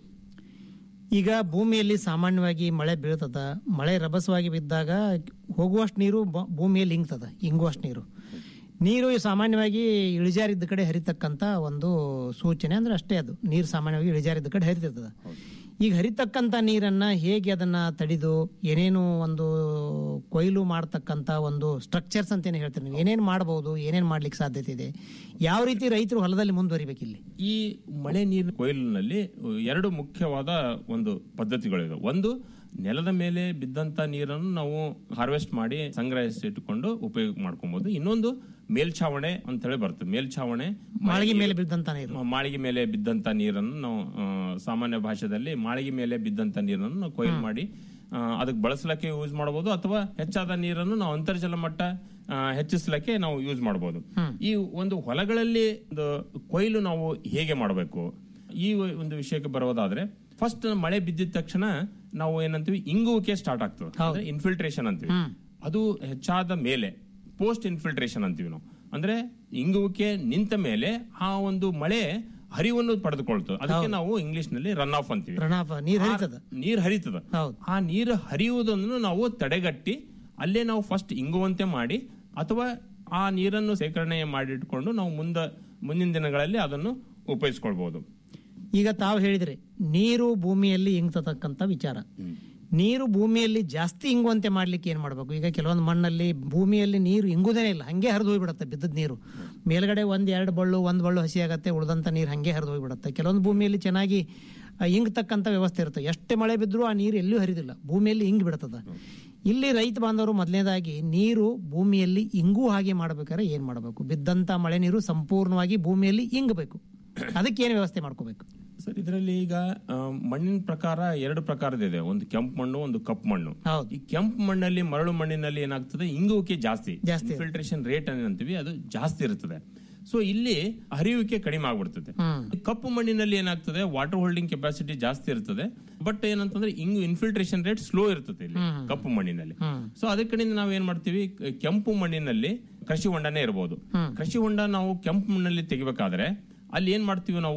ಈಗ ಭೂಮಿಯಲ್ಲಿ ಸಾಮಾನ್ಯವಾಗಿ ಮಳೆ ಬೀಳ್ತದ ಮಳೆ ರಭಸವಾಗಿ ಬಿದ್ದಾಗ ಹೋಗುವಷ್ಟು ನೀರು ಬ- ಭೂಮಿಯಲ್ಲಿ ಇಂಗ್ತದ ಇಂಗುವಷ್ಟು ನೀರು ನೀರು ಸಾಮಾನ್ಯವಾಗಿ ಇಳಿಜಾರಿದ್ದ ಕಡೆ ಹರಿತಕ್ಕಂತ ಒಂದು ಸೂಚನೆ ಅಂದ್ರೆ ಅಷ್ಟೇ ಅದು ನೀರು ಸಾಮಾನ್ಯವಾಗಿ ಇಳಿಜಾರಿದ್ದ ಕಡೆ ಹರಿತಿರ್ತದ ಈಗ ಹರಿತಕ್ಕಂತ ನೀರನ್ನ ಹೇಗೆ ಅದನ್ನ ತಡಿದು ಏನೇನು ಒಂದು ಕೊಯ್ಲು ಮಾಡ್ತಕ್ಕಂತ ಒಂದು ಸ್ಟ್ರಕ್ಚರ್ಸ್ ಅಂತ ಏನು ಹೇಳ್ತೀರಿ ನೀವು ಏನೇನು ಮಾಡಬಹುದು ಏನೇನು ಮಾಡ್ಲಿಕ್ಕೆ ಸಾಧ್ಯತೆ ಇದೆ ಯಾವ ರೀತಿ ರೈತರು ಹೊಲದಲ್ಲಿ ಮುಂದುವರಿಬೇಕು ಇಲ್ಲಿ ಈ ಮಳೆ ನೀರಿನ ಕೊಯ್ಲಿನಲ್ಲಿ ಎರಡು ಮುಖ್ಯವಾದ ಒಂದು ಪದ್ಧತಿಗಳಿವೆ ಒಂದು ನೆಲದ ಮೇಲೆ ಬಿದ್ದಂತ ನೀರನ್ನು ನಾವು ಹಾರ್ವೆಸ್ಟ್ ಮಾಡಿ ಸಂಗ್ರಹಿಸಿಟ್ಟುಕೊಂಡು ಉಪಯೋಗ ಮಾಡ್ಕೊಬಹುದು ಇನ್ನೊಂದು ಮೇಲ್ಛಾವಣೆ ಅಂತ ಹೇಳಿ ಬರ್ತದೆ ಮೇಲ್ಛಾವಣೆ ಮಾಳಿಗೆ ಮೇಲೆ ಬಿದ್ದಂತ ನೀರು ಮ- ಮಾಳಿಗೆ ಮೇಲೆ ಬಿದ್ದಂತ ನೀರನ್ನು ನಾವು ಆ, ಸಾಮಾನ್ಯ ಭಾಷೆಯಲ್ಲಿ ಮಾಳಿಗೆ ಮೇಲೆ ಬಿದ್ದಂತ ನೀರನ್ನು ನಾವು ಕೊಯ್ಲು ಮಾಡಿ ಆ, ಅದಕ್ಕೆ ಬಳಸಲಿಕ್ಕೆ ಯೂಸ್ ಮಾಡಬಹುದು ಅಥವಾ ಹೆಚ್ಚಾದ ನೀರನ್ನು ನಾವು ಅಂತರ್ಜಲ ಮಟ್ಟ ಆ, ಹೆಚ್ಚಿಸ್ಲಿಕ್ಕೆ ನಾವು ಯೂಸ್ ಮಾಡಬಹುದು ಈ ಒಂದು ಹೊಲಗಳಲ್ಲಿ ಒಂದು ಕೊಯ್ಲು ನಾವು ಹೇಗೆ ಮಾಡಬೇಕು ಈ ಒಂದು ವಿಷಯಕ್ಕೆ ಬರೋದಾದ್ರೆ ಫಸ್ಟ್ ಮಳೆ ಬಿದ್ದಿದ ತಕ್ಷಣ ನಾವು ಏನಂತೀವಿ ಇಂಗುವಿಕೆ ಸ್ಟಾರ್ಟ್ ಆಗ್ತದೆ ಅಂದ್ರೆ ಇನ್ಫಿಲ್ಟ್ರೇಷನ್ ಅಂತೀವಿ ಅದು ಹೆಚ್ಚಾದ ಮೇಲೆ ಪೋಸ್ಟ್ ಇನ್ಫಿಲ್ಟ್ರೇಷನ್ ಅಂತೀವಿ ನಾವು ಅಂದ್ರೆ ಇಂಗುವಿಕೆ ನಿಂತ ಮೇಲೆ ಆ ಒಂದು ಮಳೆ ಹರಿವನ್ನು ಪಡೆದುಕೊಳ್ತದೆ ಅದಕ್ಕೆ ನಾವು ಇಂಗ್ಲಿಷ್ ನಲ್ಲಿ ರನ್ ಆಫ್ ಅಂತೀವಿ ರನ್ ಆಫ್ ನೀರು ಹರಿತದ ನೀರ್ ಹರಿತದ ಆ ನೀರು ಹರಿಯುವುದನ್ನು ನಾವು ತಡೆಗಟ್ಟಿ ಅಲ್ಲೇ ನಾವು ಫಸ್ಟ್ ಇಂಗುವಂತೆ ಮಾಡಿ ಅಥವಾ ಆ ನೀರನ್ನು ಸೇಕರಣೆ ಮಾಡಿಟ್ಕೊಂಡು ನಾವು ಮುಂದ ಮುಂದಿನ ದಿನಗಳಲ್ಲಿ ಅದನ್ನು ಉಪಯೋಗಿಸ್ಕೊಳ್ಬಹುದು ಈಗ ತಾವು ಹೇಳಿದ್ರಿ ನೀರು ಭೂಮಿಯಲ್ಲಿ ಇಂಗ್ತತಕ್ಕಂತ ವಿಚಾರ ನೀರು ಭೂಮಿಯಲ್ಲಿ ಜಾಸ್ತಿ ಇಂಗುವಂತೆ ಮಾಡ್ಲಿಕ್ಕೆ ಏನ್ ಮಾಡ್ಬೇಕು ಈಗ ಕೆಲವೊಂದು ಮಣ್ಣಲ್ಲಿ ಭೂಮಿಯಲ್ಲಿ ನೀರು ಇಂಗುದೇನೆ ಇಲ್ಲ ಹಂಗೆ ಹರಿದು ಹೋಗ್ಬಿಡುತ್ತೆ ಬಿದ್ದದ ನೀರು ಮೇಲ್ಗಡೆ ಒಂದ್ ಎರಡು ಬಳ್ಳು ಒಂದ್ ಬಳ್ಳು ಹಸಿ ಆಗತ್ತೆ ಉಳಿದಂತ ನೀರು ಹಂಗೆ ಹರಿದು ಹೋಗ್ಬಿಡುತ್ತೆ ಕೆಲವೊಂದು ಭೂಮಿಯಲ್ಲಿ ಚೆನ್ನಾಗಿ ಆ, ಇಂಗ್ತಕ್ಕಂತ ವ್ಯವಸ್ಥೆ ಇರುತ್ತೆ ಎಷ್ಟೇ ಮಳೆ ಬಿದ್ದರೂ ಆ ನೀರು ಎಲ್ಲೂ ಹರಿದಿಲ್ಲ ಭೂಮಿಯಲ್ಲಿ ಇಂಗಿ ಬಿಡ್ತದ ಇಲ್ಲಿ ರೈತ ಬಾಂಧವರು ಮೊದಲನೇದಾಗಿ ನೀರು ಭೂಮಿಯಲ್ಲಿ ಇಂಗು ಹಾಗೆ ಮಾಡ್ಬೇಕಾದ್ರೆ ಏನ್ ಮಾಡಬೇಕು ಬಿದ್ದಂತ ಮಳೆ ನೀರು ಸಂಪೂರ್ಣವಾಗಿ ಭೂಮಿಯಲ್ಲಿ ಇಂಗಬೇಕು ಅದಕ್ಕೆ ಏನು ವ್ಯವಸ್ಥೆ ಮಾಡ್ಕೋಬೇಕು ಸರ್ ಇದರಲ್ಲಿ ಈಗ ಆ, ಮಣ್ಣಿನ ಪ್ರಕಾರ ಎರಡು ಪ್ರಕಾರದಿದೆ ಒಂದು ಕೆಂಪು ಮಣ್ಣು ಒಂದು ಕಪ್ಪು ಮಣ್ಣು ಈ ಕೆಂಪು ಮಣ್ಣಲ್ಲಿ ಮರಳು ಮಣ್ಣಿನಲ್ಲಿ ಏನಾಗ್ತದೆ ಇಂಗುವಿಕೆ ಜಾಸ್ತಿ ಜಾಸ್ತಿ ಫಿಲ್ಟ್ರೇಷನ್ ರೇಟ್ ಏನಂತೀವಿ ಅದು ಜಾಸ್ತಿ ಇರ್ತದೆ ಸೊ ಇಲ್ಲಿ ಹರಿಯುವಿಕೆ ಕಡಿಮೆ ಆಗ್ಬಿಡ್ತದೆ ಕಪ್ಪು ಮಣ್ಣಿನಲ್ಲಿ ಏನಾಗ್ತದೆ ವಾಟರ್ ಹೋಲ್ಡಿಂಗ್ ಕೆಪಾಸಿಟಿ ಜಾಸ್ತಿ ಇರ್ತದೆ ಬಟ್ ಏನಂತಂದ್ರೆ ಇಂಗು ಇನ್ಫಿಲ್ಟ್ರೇಷನ್ ರೇಟ್ ಸ್ಲೋ ಇರ್ತದೆ ಇಲ್ಲಿ ಕಪ್ಪು ಮಣ್ಣಿನಲ್ಲಿ ಸೊ ಅದಕ್ಕೆ ಕಡೆಯಿಂದ ನಾವ್ ಏನ್ ಮಾಡ್ತೀವಿ ಕ- ಕೆಂಪು ಮಣ್ಣಿನಲ್ಲಿ ಕೃಷಿ ಹೊಂಡನೇ ಇರಬಹುದು ಕೃಷಿ ಹೊಂಡ ನಾವು ಕೆಂಪು ಮಣ್ಣಲ್ಲಿ ತೆಗಿಬೇಕಾದ್ರೆ ಅಲ್ಲಿ ಏನ್ ಮಾಡ್ತೀವಿ ನಾವು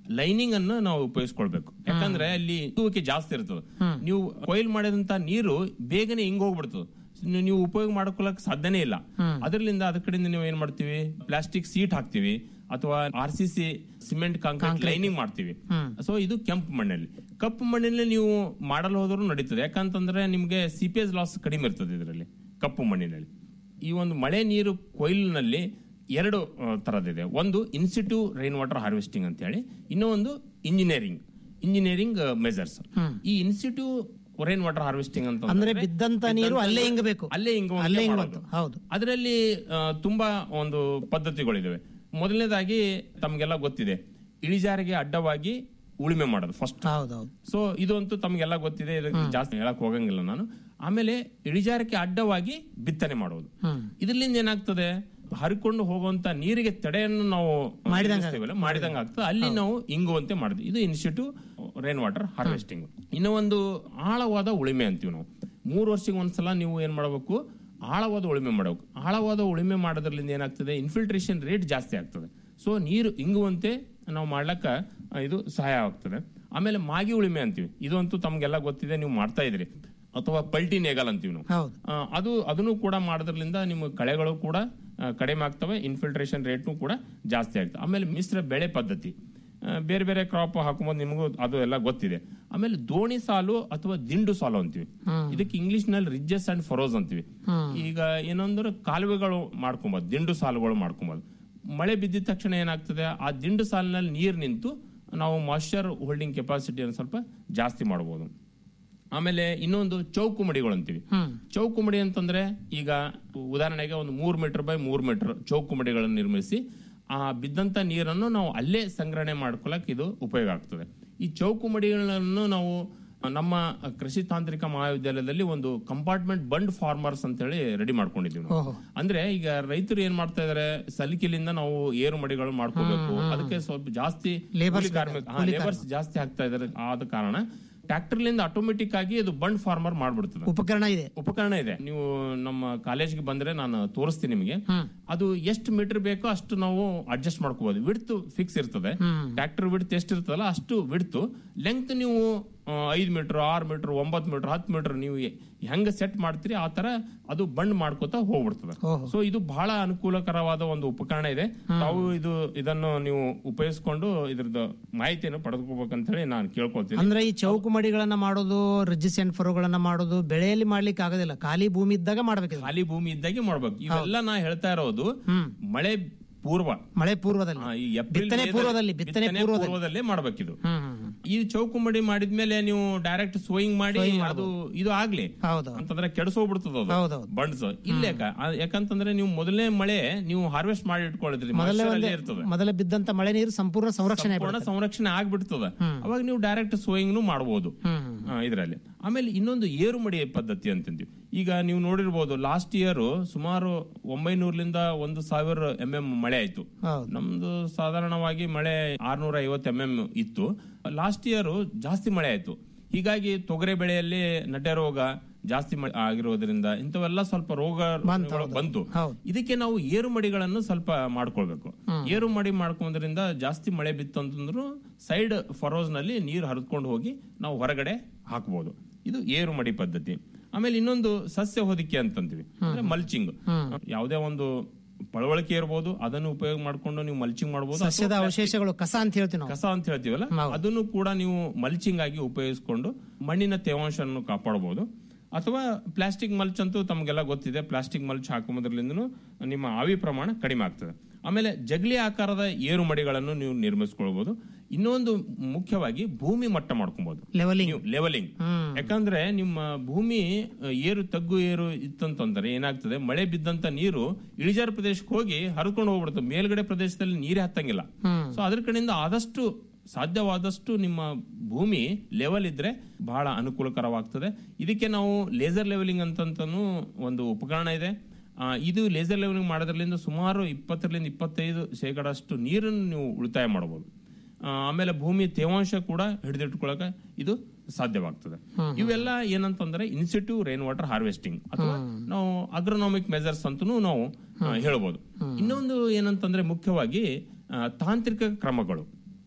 ಲೈನಿಂಗ್ ಅನ್ನು ನಾವು ಉಪಯೋಗಿಸ್ಕೊಳ್ಬೇಕು ಯಾಕಂದ್ರೆ ಅಲ್ಲಿ ತೂಕೆ ಜಾಸ್ತಿ ಇರ್ತದೆ ನೀವು ಕೊಯ್ಲ್ ಮಾಡಿದಂತ ನೀರು ಬೇಗನೆ ಹಿಂಗ್ ಹೋಗ್ಬಿಡ್ತದೆ ನೀವು- ನೀವು ಉಪಯೋಗ ಮಾಡ್ಕೊಳಕ್ ಸಾಧ್ಯನೇ ಇಲ್ಲ ಅದರಿಂದ ಅದ್ರ ಕಡೆಯಿಂದ ನೀವು ಏನ್ ಮಾಡ್ತೀವಿ ಪ್ಲಾಸ್ಟಿಕ್ ಸೀಟ್ ಹಾಕ್ತಿವಿ ಅಥವಾ R C C cement concrete lining ಮಾಡ್ತೀವಿ ಸೊ ಇದು ಕೆಂಪು ಮಣ್ಣಲ್ಲಿ ಕಪ್ಪು ಮಣ್ಣಿನಲ್ಲಿ ನೀವು ಮಾಡಲು ಹೋದ್ರು ನಡೀತದೆ ಯಾಕಂತಂದ್ರೆ ನಿಮ್ಗೆ ಸಿ ಪಿ ಎಸ್ ಲಾಸ್ ಕಡಿಮೆ ಇರ್ತದೆ ಇದರಲ್ಲಿ ಕಪ್ಪು ಮಣ್ಣಿನಲ್ಲಿ ಈ ಒಂದು ಮಳೆ ನೀರು ಕೊಯ್ಲಿನಲ್ಲಿ ಎರಡು ಆ, ತರದಿದೆ ಒಂದು ಇನ್ಸ್ಟಿಟ್ಯೂ ರೈನ್ ವಾಟರ್ ಹಾರ್ವೆಸ್ಟಿಂಗ್ ಅಂತ ಹೇಳಿ ಇನ್ನೂ ಒಂದು ಇಂಜಿನಿಯರಿಂಗ್ ಇಂಜಿನಿಯರಿಂಗ್ ಮೆಜರ್ಸ್ ಈ ಇನ್ಸ್ಟಿಟ್ಯೂ ರೈನ್ ವಾಟರ್ ಹಾರ್ವೆಸ್ಟಿಂಗ್ ಅಂತ ಅಂದ್ರೆ ಬಿದ್ದಂತ ನೀರು ಅಲ್ಲೇ ಹಿಂಗಬೇಕು ಅಲ್ಲೇ ಹಿಂಗುವಂತೆ ಅಲ್ಲೇ ಮಾಡೋದು. ಹಿಂಗುವಂತ ಹೌದು ಅದರಲ್ಲಿ ಆ, ತುಂಬಾ ಒಂದು ಪದ್ಧತಿಗಳಿದಾವೆ ಮೊದಲನೇದಾಗಿ ತಮ್ಗೆಲ್ಲ ಗೊತ್ತಿದೆ ಇಳಿಜಾರಿಗೆ ಅಡ್ಡವಾಗಿ ಉಳುಮೆ ಮಾಡೋದು ಫಸ್ಟ್ ಹೌದೌದು ಸೊ ಇದು ಅಂತೂ ತಮ್ಗೆಲ್ಲ ಗೊತ್ತಿದೆ ಇದಕ್ಕೆ ಜಾಸ್ತಿ ಹೇಳಕ್ ಹೋಗಂಗಿಲ್ಲ ನಾನು ಆಮೇಲೆ ಇಳಿಜಾರಕ್ಕೆ ಅಡ್ಡವಾಗಿ ಬಿತ್ತನೆ ಮಾಡೋದು ಇದರಿಂದ ಏನಾಗ್ತದೆ ಹರಿಕೊಂಡು ಹೋಗುವಂತ ನೀರಿಗೆ ತಡೆಯನ್ನು ನಾವು ನಿಲ್ಲಿಸ್ತೀವಲ್ಲ, ಮಾಡಿದಂಗ ಆಗ್ತದೆ ಅಲ್ಲಿ ನಾವು ಇಂಗುವಂತೆ ಮಾಡಿದ್ವಿ ಇದು ಇನ್ಸ್ಟಿಟ್ಯೂ ರೈನ್ ವಾಟರ್ ಹಾರ್ವೆಸ್ಟಿಂಗ್ ಇನ್ನು ಒಂದು ಆಳವಾದ ಉಳಿಮೆ ಅಂತೀವಿ ನಾವು ಮೂರು ವರ್ಷಕ್ಕೆ ಒಂದ್ಸಲ ನೀವು ಏನ್ ಮಾಡಬೇಕು ಆಳವಾದ ಉಳುಮೆ ಮಾಡಬೇಕು ಆಳವಾದ ಉಳುಮೆ ಮಾಡೋದ್ರಿಂದ ಏನಾಗ್ತದೆ ಇನ್ಫಿಲ್ಟ್ರೇಷನ್ ರೇಟ್ ಜಾಸ್ತಿ ಆಗ್ತದೆ ಸೊ ನೀರು ಇಂಗುವಂತೆ ನಾವು ಮಾಡ್ಲಕ್ಕ ಆ, ಇದು ಸಹಾಯ ಆಗ್ತದೆ ಆಮೇಲೆ ಮಾಗಿ ಉಳುಮೆ ಅಂತೀವಿ ಇದು ಅಂತೂ ತಮ್ಗೆಲ್ಲ ಗೊತ್ತಿದೆ ನೀವು ಮಾಡ್ತಾ ಇದ್ರಿ ಅಥವಾ ಪಲ್ಟಿ ನೇಗಲ್ ಅಂತೀವಿ ನಾವು ಹೌದು ಆ, ಅದು ಅದನ್ನು ಕೂಡ ಮಾಡೋದ್ರಿಂದ ನಿಮ್ಮ ಕಳೆಗಳು ಕೂಡ ಆ, ಕಡಿಮೆ ಆಗ್ತವೆ ಇನ್ಫಿಲ್ಟ್ರೇಷನ್ ರೇಟ್ನು ಕೂಡ ಜಾಸ್ತಿ ಆಗ್ತದೆ ಆಮೇಲೆ ಮಿಶ್ರ ಬೆಳೆ ಪದ್ಧತಿ ಆ, ಬೇರೆ ಬೇರೆ ಕ್ರಾಪ್ ಹಾಕುമ്പോൾ ನಿಮಗೂ ಅದು ಎಲ್ಲ ಗೊತ್ತಿದೆ ಆಮೇಲೆ ದೋಣಿ ಸಾಲು ಅಥವಾ ದಿಂಡು ಸಾಲು ಅಂತೀವಿ ಇದಕ್ಕೆ ಇಂಗ್ಲಿಷ್ ನಲ್ಲಿ ರಿಜ್ಜಸ್ ಅಂಡ್ ಫರೋಸ್ ಅಂತೀವಿ ಈಗ ಏನಂದ್ರೆ ಕಾಲುವೆಗಳು ಮಾಡ್ಕೊಬೋದು ದಿಂಡು ಸಾಲುಗಳು ಮಾಡ್ಕೊಬೋದು ಮಳೆ ಬಿದ್ದಿದ ತಕ್ಷಣ ಏನಾಗ್ತದೆ ಆ ದಿಂಡು ಸಾಲಿನಲ್ಲಿ ನೀರು ನಿಂತು ನಾವು ಮಾಯ್ಶ್ಚರ್ ಹೋಲ್ಡಿಂಗ್ ಕೆಪಾಸಿಟಿಯನ್ನು ಸ್ವಲ್ಪ ಜಾಸ್ತಿ ಮಾಡಬಹುದು ಆಮೇಲೆ ಇನ್ನೊಂದು ಚೌಕು ಮಡಿಗಳು ಅಂತೀವಿ ಚೌಕು ಮಡಿ ಅಂತಂದ್ರೆ ಈಗ ಉದಾಹರಣೆಗೆ ಒಂದು ಮೂರ್ ಮೀಟರ್ ಬೈ ಮೂರ್ ಮೀಟರ್ ಚೌಕು ಮಡಿಗಳನ್ನು ನಿರ್ಮಿಸಿ ಆ ಬಿದ್ದಂತ ನೀರನ್ನು ನಾವು ಅಲ್ಲೇ ಸಂಗ್ರಹಣೆ ಮಾಡ್ಕೊಳಕ್ ಇದು ಉಪಯೋಗ ಆಗ್ತದೆ ಈ ಚೌಕು ಮಡಿಗಳನ್ನು ನಾವು ನಮ್ಮ ಕೃಷಿ ತಾಂತ್ರಿಕ ಮಹಾವಿದ್ಯಾಲಯದಲ್ಲಿ ಒಂದು ಕಂಪಾರ್ಟ್ಮೆಂಟ್ ಬಂಡ್ ಫಾರ್ಮರ್ಸ್ ಅಂತ ಹೇಳಿ ರೆಡಿ ಮಾಡ್ಕೊಂಡಿದ್ದೀವಿ ನಾವು. ಓಹೋ. ಅಂದ್ರೆ ಈಗ ರೈತರು ಏನ್ ಮಾಡ್ತಾ ಇದಾರೆ ಸಲಿಕೆಲಿಂದ ನಾವು ಏರು ಮಡಿಗಳು ಮಾಡ್ಕೋಬೇಕು ಅದಕ್ಕೆ ಸ್ವಲ್ಪ ಜಾಸ್ತಿ Labours ಕೂಲಿ ಕಾರ್ಮಿಕ ಲೇಬರ್ಸ್ ಜಾಸ್ತಿ ಆಗ್ತಾ ಇದಾರೆ ಆದ ಕಾರಣ ಟ್ರ್ಯಾಕ್ಟರ್ಲಿಂದ ಆಟೋಮೆಟಿಕ್ ಆಗಿ ಇದು ಬಂಡ್ ಫಾರ್ಮರ್ ಮಾಡ್ಬಿಡ್ತದೆ ಉಪಕರಣ ಇದೆ ಉಪಕರಣ ಇದೆ ನೀವು ನಮ್ಮ ಕಾಲೇಜ್ಗೆ ಬಂದ್ರೆ ನಾನು ತೋರಿಸ್ತೀನಿ ನಿಮಗೆ ಅದು ಎಷ್ಟು ಮೀಟರ್ ಬೇಕೋ ಅಷ್ಟು ನಾವು ಅಡ್ಜಸ್ಟ್ ಮಾಡ್ಕೋಬಹುದು ವಿಡ್ತ್ ಫಿಕ್ಸ್ ಇರ್ತದೆ ಟ್ರ್ಯಾಕ್ಟರ್ ವಿಡ್ತ್ ಎಷ್ಟು ಇರ್ತದಲ್ಲ ಅಷ್ಟು ವಿಡ್ತ್ ಲೆಂತ್ ನೀವು ಆ, ಐದ್ ಮೀಟರ್ ಆರು ಮೀಟರ್ ಒಂಬತ್ತು ಮೀಟರ್ ಹತ್ತು ಮೀಟರ್ ನೀವು ಹೆಂಗ ಸೆಟ್ ಮಾಡ್ತೀರಿ ಆ ತರ ಅದು ಬಂಡ್ ಮಾಡ್ಕೋತಾ ಹೋಗ್ಬಿಡ್ತದೆ ಓಹೋ. ಸೊ ಇದು ಬಹಳ ಅನುಕೂಲಕರವಾದ ಒಂದು ಉಪಕರಣ ಇದೆ ತಾವು ಇದು ಇದನ್ನು ನೀವು ಉಪಯೋಗಿಸ್ಕೊಂಡು ಇದ್ರದ್ದು ಮಾಹಿತಿಯನ್ನು ಪಡೆದುಕೋಬೇಕಂತ ಹೇಳಿ ನಾನು ಕೇಳ್ಕೊಳ್ತೀನಿ ಅಂದ್ರೆ ಈ ಚೌಕು ಮಡಿಗಳನ್ನ ಮಾಡೋದು ರಿಜಿಸ್ ಅಂಡ್ ಫರೋಗಳನ್ನ ಮಾಡೋದು ಬೆಳೆಯಲ್ಲಿ ಮಾಡ್ಲಿಕ್ಕೆ ಆಗೋದಿಲ್ಲ ಖಾಲಿ ಭೂಮಿ ಇದ್ದಾಗ ಮಾಡ್ಬೇಕು ಖಾಲಿ ಭೂಮಿ ಇದ್ದಾಗೆ ಮಾಡ್ಬೇಕು ಇವೆಲ್ಲ ನಾ ಹೇಳ್ತಾ ಇರೋದು ಮಳೆ ಪೂರ್ವ ಮಳೆ ಪೂರ್ವದಲ್ಲಿ ಆ, ಈ ಏಪ್ರಿಲ್ ಬಿತ್ತನೆ ಮೇದಲ್ಲಿ- ಪೂರ್ವದಲ್ಲಿ ಬಿತ್ತನೆ ಪೂರ್ವದಲ್ಲಿ ಪೂರ್ವದಲ್ಲೇ ಮಾಡ್ಬೇಕಿದು ಹ್ಮ್ ಹ್ಮ್ ಹ್ಮ್. ಈ ಚೌಕುಮಡಿ ಮಾಡಿದ್ಮೇಲೆ ನೀವು ಡೈರೆಕ್ಟ್ ಸೋಯಿಂಗ್ ಮಾಡಿ ಅದು ಇದು ಆಗ್ಲಿ ಹೌದು ಅಂತಂದ್ರೆ ಕೆಡಿಸೋಗ್ಬಿಡ್ತದ ಅದು ಹೌದೌದು. ಬಂಡ್ಸ್ ಇಲ್ಲೇ ಯಾಕಂತಂದ್ರೆ ನೀವು ಮೊದಲನೇ ಮಳೆ ನೀವು ಹಾರ್ವೆಸ್ಟ್ ಮಾಡಿ ಇಟ್ಕೊಂಡಿದ್ರಿ ಮೊದಲೇ moisture ಒಂದೇ ಅಲ್ಲೇ ಇರ್ತದೆ ಮೊದಲ ಬಿದ್ದಂತ ಮಳೆ ನೀರು ಸಂಪೂರ್ಣ ಸಂರಕ್ಷಣೆ ಸಂಪೂರ್ಣ ಸಂರಕ್ಷಣೆ ಆಗ್ಬಿಡ್ತದ ಅವಾಗ ನೀವು ಡೈರೆಕ್ಟ್ ಸೋಯಿಂಗ್ ಮಾಡಬಹುದು ಇದರಲ್ಲಿ ಆಮೇಲೆ ಇನ್ನೊಂದು ಏರು ಮಡಿ ಪದ್ಧತಿ ಅಂತಂತೀವಿ ಈಗ ನೀವು ನೋಡಿರ್ಬೋದು ಲಾಸ್ಟ್ ಇಯರ್ ಸುಮಾರು ಒಂಬೈನೂರ್ಲಿಂದ ಒಂದು ಸಾವಿರ ಎಂ ಎಂ ಮಳೆ ಆಯ್ತು ಹೌದು ನಮ್ದು ಸಾಧಾರಣವಾಗಿ ಮಳೆ ಆರ್ನೂರ ಐವತ್ತು ಎಂ ಎಂ ಇತ್ತು ಲಾಸ್ಟ್ ಇಯರ್ ಜಾಸ್ತಿ ಮಳೆ ಆಯ್ತು ಹೀಗಾಗಿ ತೊಗರೆ ಬೆಳೆಯಲ್ಲಿ ನಟೆ ರೋಗ ಜಾಸ್ತಿ ಮಳೆ ಆಗಿರೋದ್ರಿಂದ ಇಂಥವೆಲ್ಲ ಸ್ವಲ್ಪ ರೋಗ ಬಂತು ಹೌದು. ಇದಕ್ಕೆ ನಾವು ಏರು ಮಡಿಗಳನ್ನು ಸ್ವಲ್ಪ ಮಾಡ್ಕೊಳ್ಬೇಕು ಏರು ಮಡಿ ಮಾಡ್ಕೊಂಡ್ರಿಂದ ಜಾಸ್ತಿ ಮಳೆ ಬಿತ್ತು ಅಂತಂದ್ರು ಸೈಡ್ ಫರೋಸ್ ನಲ್ಲಿ ನೀರು ಹರಿದ್ಕೊಂಡು ಹೋಗಿ ನಾವು ಹೊರಗಡೆ ಹಾಕಬಹುದು ಇದು ಏರು ಮಡಿ ಪದ್ಧತಿ ಆಮೇಲೆ ಇನ್ನೊಂದು ಸಸ್ಯ ಹೊದಿಕೆ ಅಂತಂತೀವಿ ಅಂದ್ರೆ ಮಲ್ಚಿಂಗ್ ಯಾವುದೇ ಒಂದು ಪಳವಳಿಕೆ ಇರ್ಬೋದು ಅದನ್ನು ಉಪಯೋಗ ಮಾಡ್ಕೊಂಡು ನೀವು ಮಲ್ಚಿಂಗ್ ಮಾಡಬಹುದು ಸಸ್ಯದ ಅವಶೇಷಗಳು ಕಸ ಅಂತ ಹೇಳ್ತೀವಿ ನಾವು ಕಸ ಅಂತ ಹೇಳ್ತೀವಲ್ಲ ಅದನ್ನು ಕೂಡ ನೀವು ಮಲ್ಚಿಂಗ್ ಆಗಿ ಉಪಯೋಗಿಸಿಕೊಂಡು ಮಣ್ಣಿನ ತೇವಾಂಶವನ್ನು ಕಾಪಾಡಬಹುದು ಅಥವಾ ಪ್ಲಾಸ್ಟಿಕ್ ಮಲ್ಚ್ ಅಂತೂ ತಮಗೆಲ್ಲ ಗೊತ್ತಿದೆ ಪ್ಲಾಸ್ಟಿಕ್ ಮಲ್ಚ್ ಹಾಕುವುದರಿಂದ ನಿಮ್ಮ ಆವಿ ಪ್ರಮಾಣ ಕಡಿಮೆ ಆಗ್ತದೆ ಆಮೇಲೆ ಜಗಲಿ ಆಕಾರದ ಏರು ಮಡಿಗಳನ್ನು ನೀವು ನಿರ್ಮಿಸ್ಕೊಳ್ಬಹುದು ಇನ್ನೊಂದು ಮುಖ್ಯವಾಗಿ ಭೂಮಿ ಮಟ್ಟ ಮಾಡ್ಕೊಬಹುದು ಲೆವೆಲಿಂಗ್ ನೀವು ಲೆವೆಲಿಂಗ್ ಯಾಕಂದ್ರೆ ನಿಮ್ಮ ಭೂಮಿ ಅ, ಏರು ತಗ್ಗು ಏರು ಇತ್ತಂತಂದ್ರೆ ಏನಾಗ್ತದೆ ಮಳೆ ಬಿದ್ದಂತ ನೀರು ಇಳಿಜಾರು ಪ್ರದೇಶಕ್ಕೆ ಹೋಗಿ ಹರಿಕೊಂಡು ಹೋಗ್ಬಿಡುತ್ತೆ ಮೇಲ್ಗಡೆ ಪ್ರದೇಶದಲ್ಲಿ ನೀರೇ ಹತ್ತಂಗಿಲ್ಲ ಸೊ ಅದ್ರ ಕಡೆಯಿಂದ ಆದಷ್ಟು ಸಾಧ್ಯವಾದಷ್ಟು ನಿಮ್ಮ ಭೂಮಿ ಲೆವೆಲ್ ಇದ್ರೆ ಬಹಳ ಅನುಕೂಲಕರವಾಗ್ತದೆ ಇದಕ್ಕೆ ನಾವು ಲೇಸರ್ ಲೆವೆಲಿಂಗ್ ಅಂತಂತನೂ ಒಂದು ಉಪಕರಣ ಇದೆ ಆ, ಇದು ಲೇಸರ್ ಲೆವೆಲಿಂಗ್ ಮಾಡೋದ್ರಲ್ಲಿಂದ ಸುಮಾರು ಇಪ್ಪತ್ತರಿಂದ ಇಪ್ಪತ್ತೈದು ಶೇಕಡಷ್ಟು ನೀರನ್ನು ನೀವು ಉಳಿತಾಯ ಮಾಡಬಹುದು ಆ, ಆಮೇಲೆ ಭೂಮಿ ತೇವಾಂಶ ಕೂಡ ಹಿಡಿದಿಟ್ಕೊಳಕ ಇದು ಸಾಧ್ಯವಾಗ್ತದೆ ಇವೆಲ್ಲ ಏನಂತಂದ್ರೆ ಇನ್ಸ್ಟಿಟ್ಯೂ ರೈನ್ ವಾಟರ್ ಹಾರ್ವೆಸ್ಟಿಂಗ್ ಅಥವಾ ನಾವು ಅಗ್ರೋನಾಮಿಕ್ ಮೆಜರ್ಸ್ ಅಂತನೂ ನಾವು ಆ, ಹೇಳ್ಬೋದು ಇನ್ನೊಂದು ಏನಂತಂದ್ರೆ ಮುಖ್ಯವಾಗಿ ಆ, ತಾಂತ್ರಿಕ ಕ್ರಮಗಳು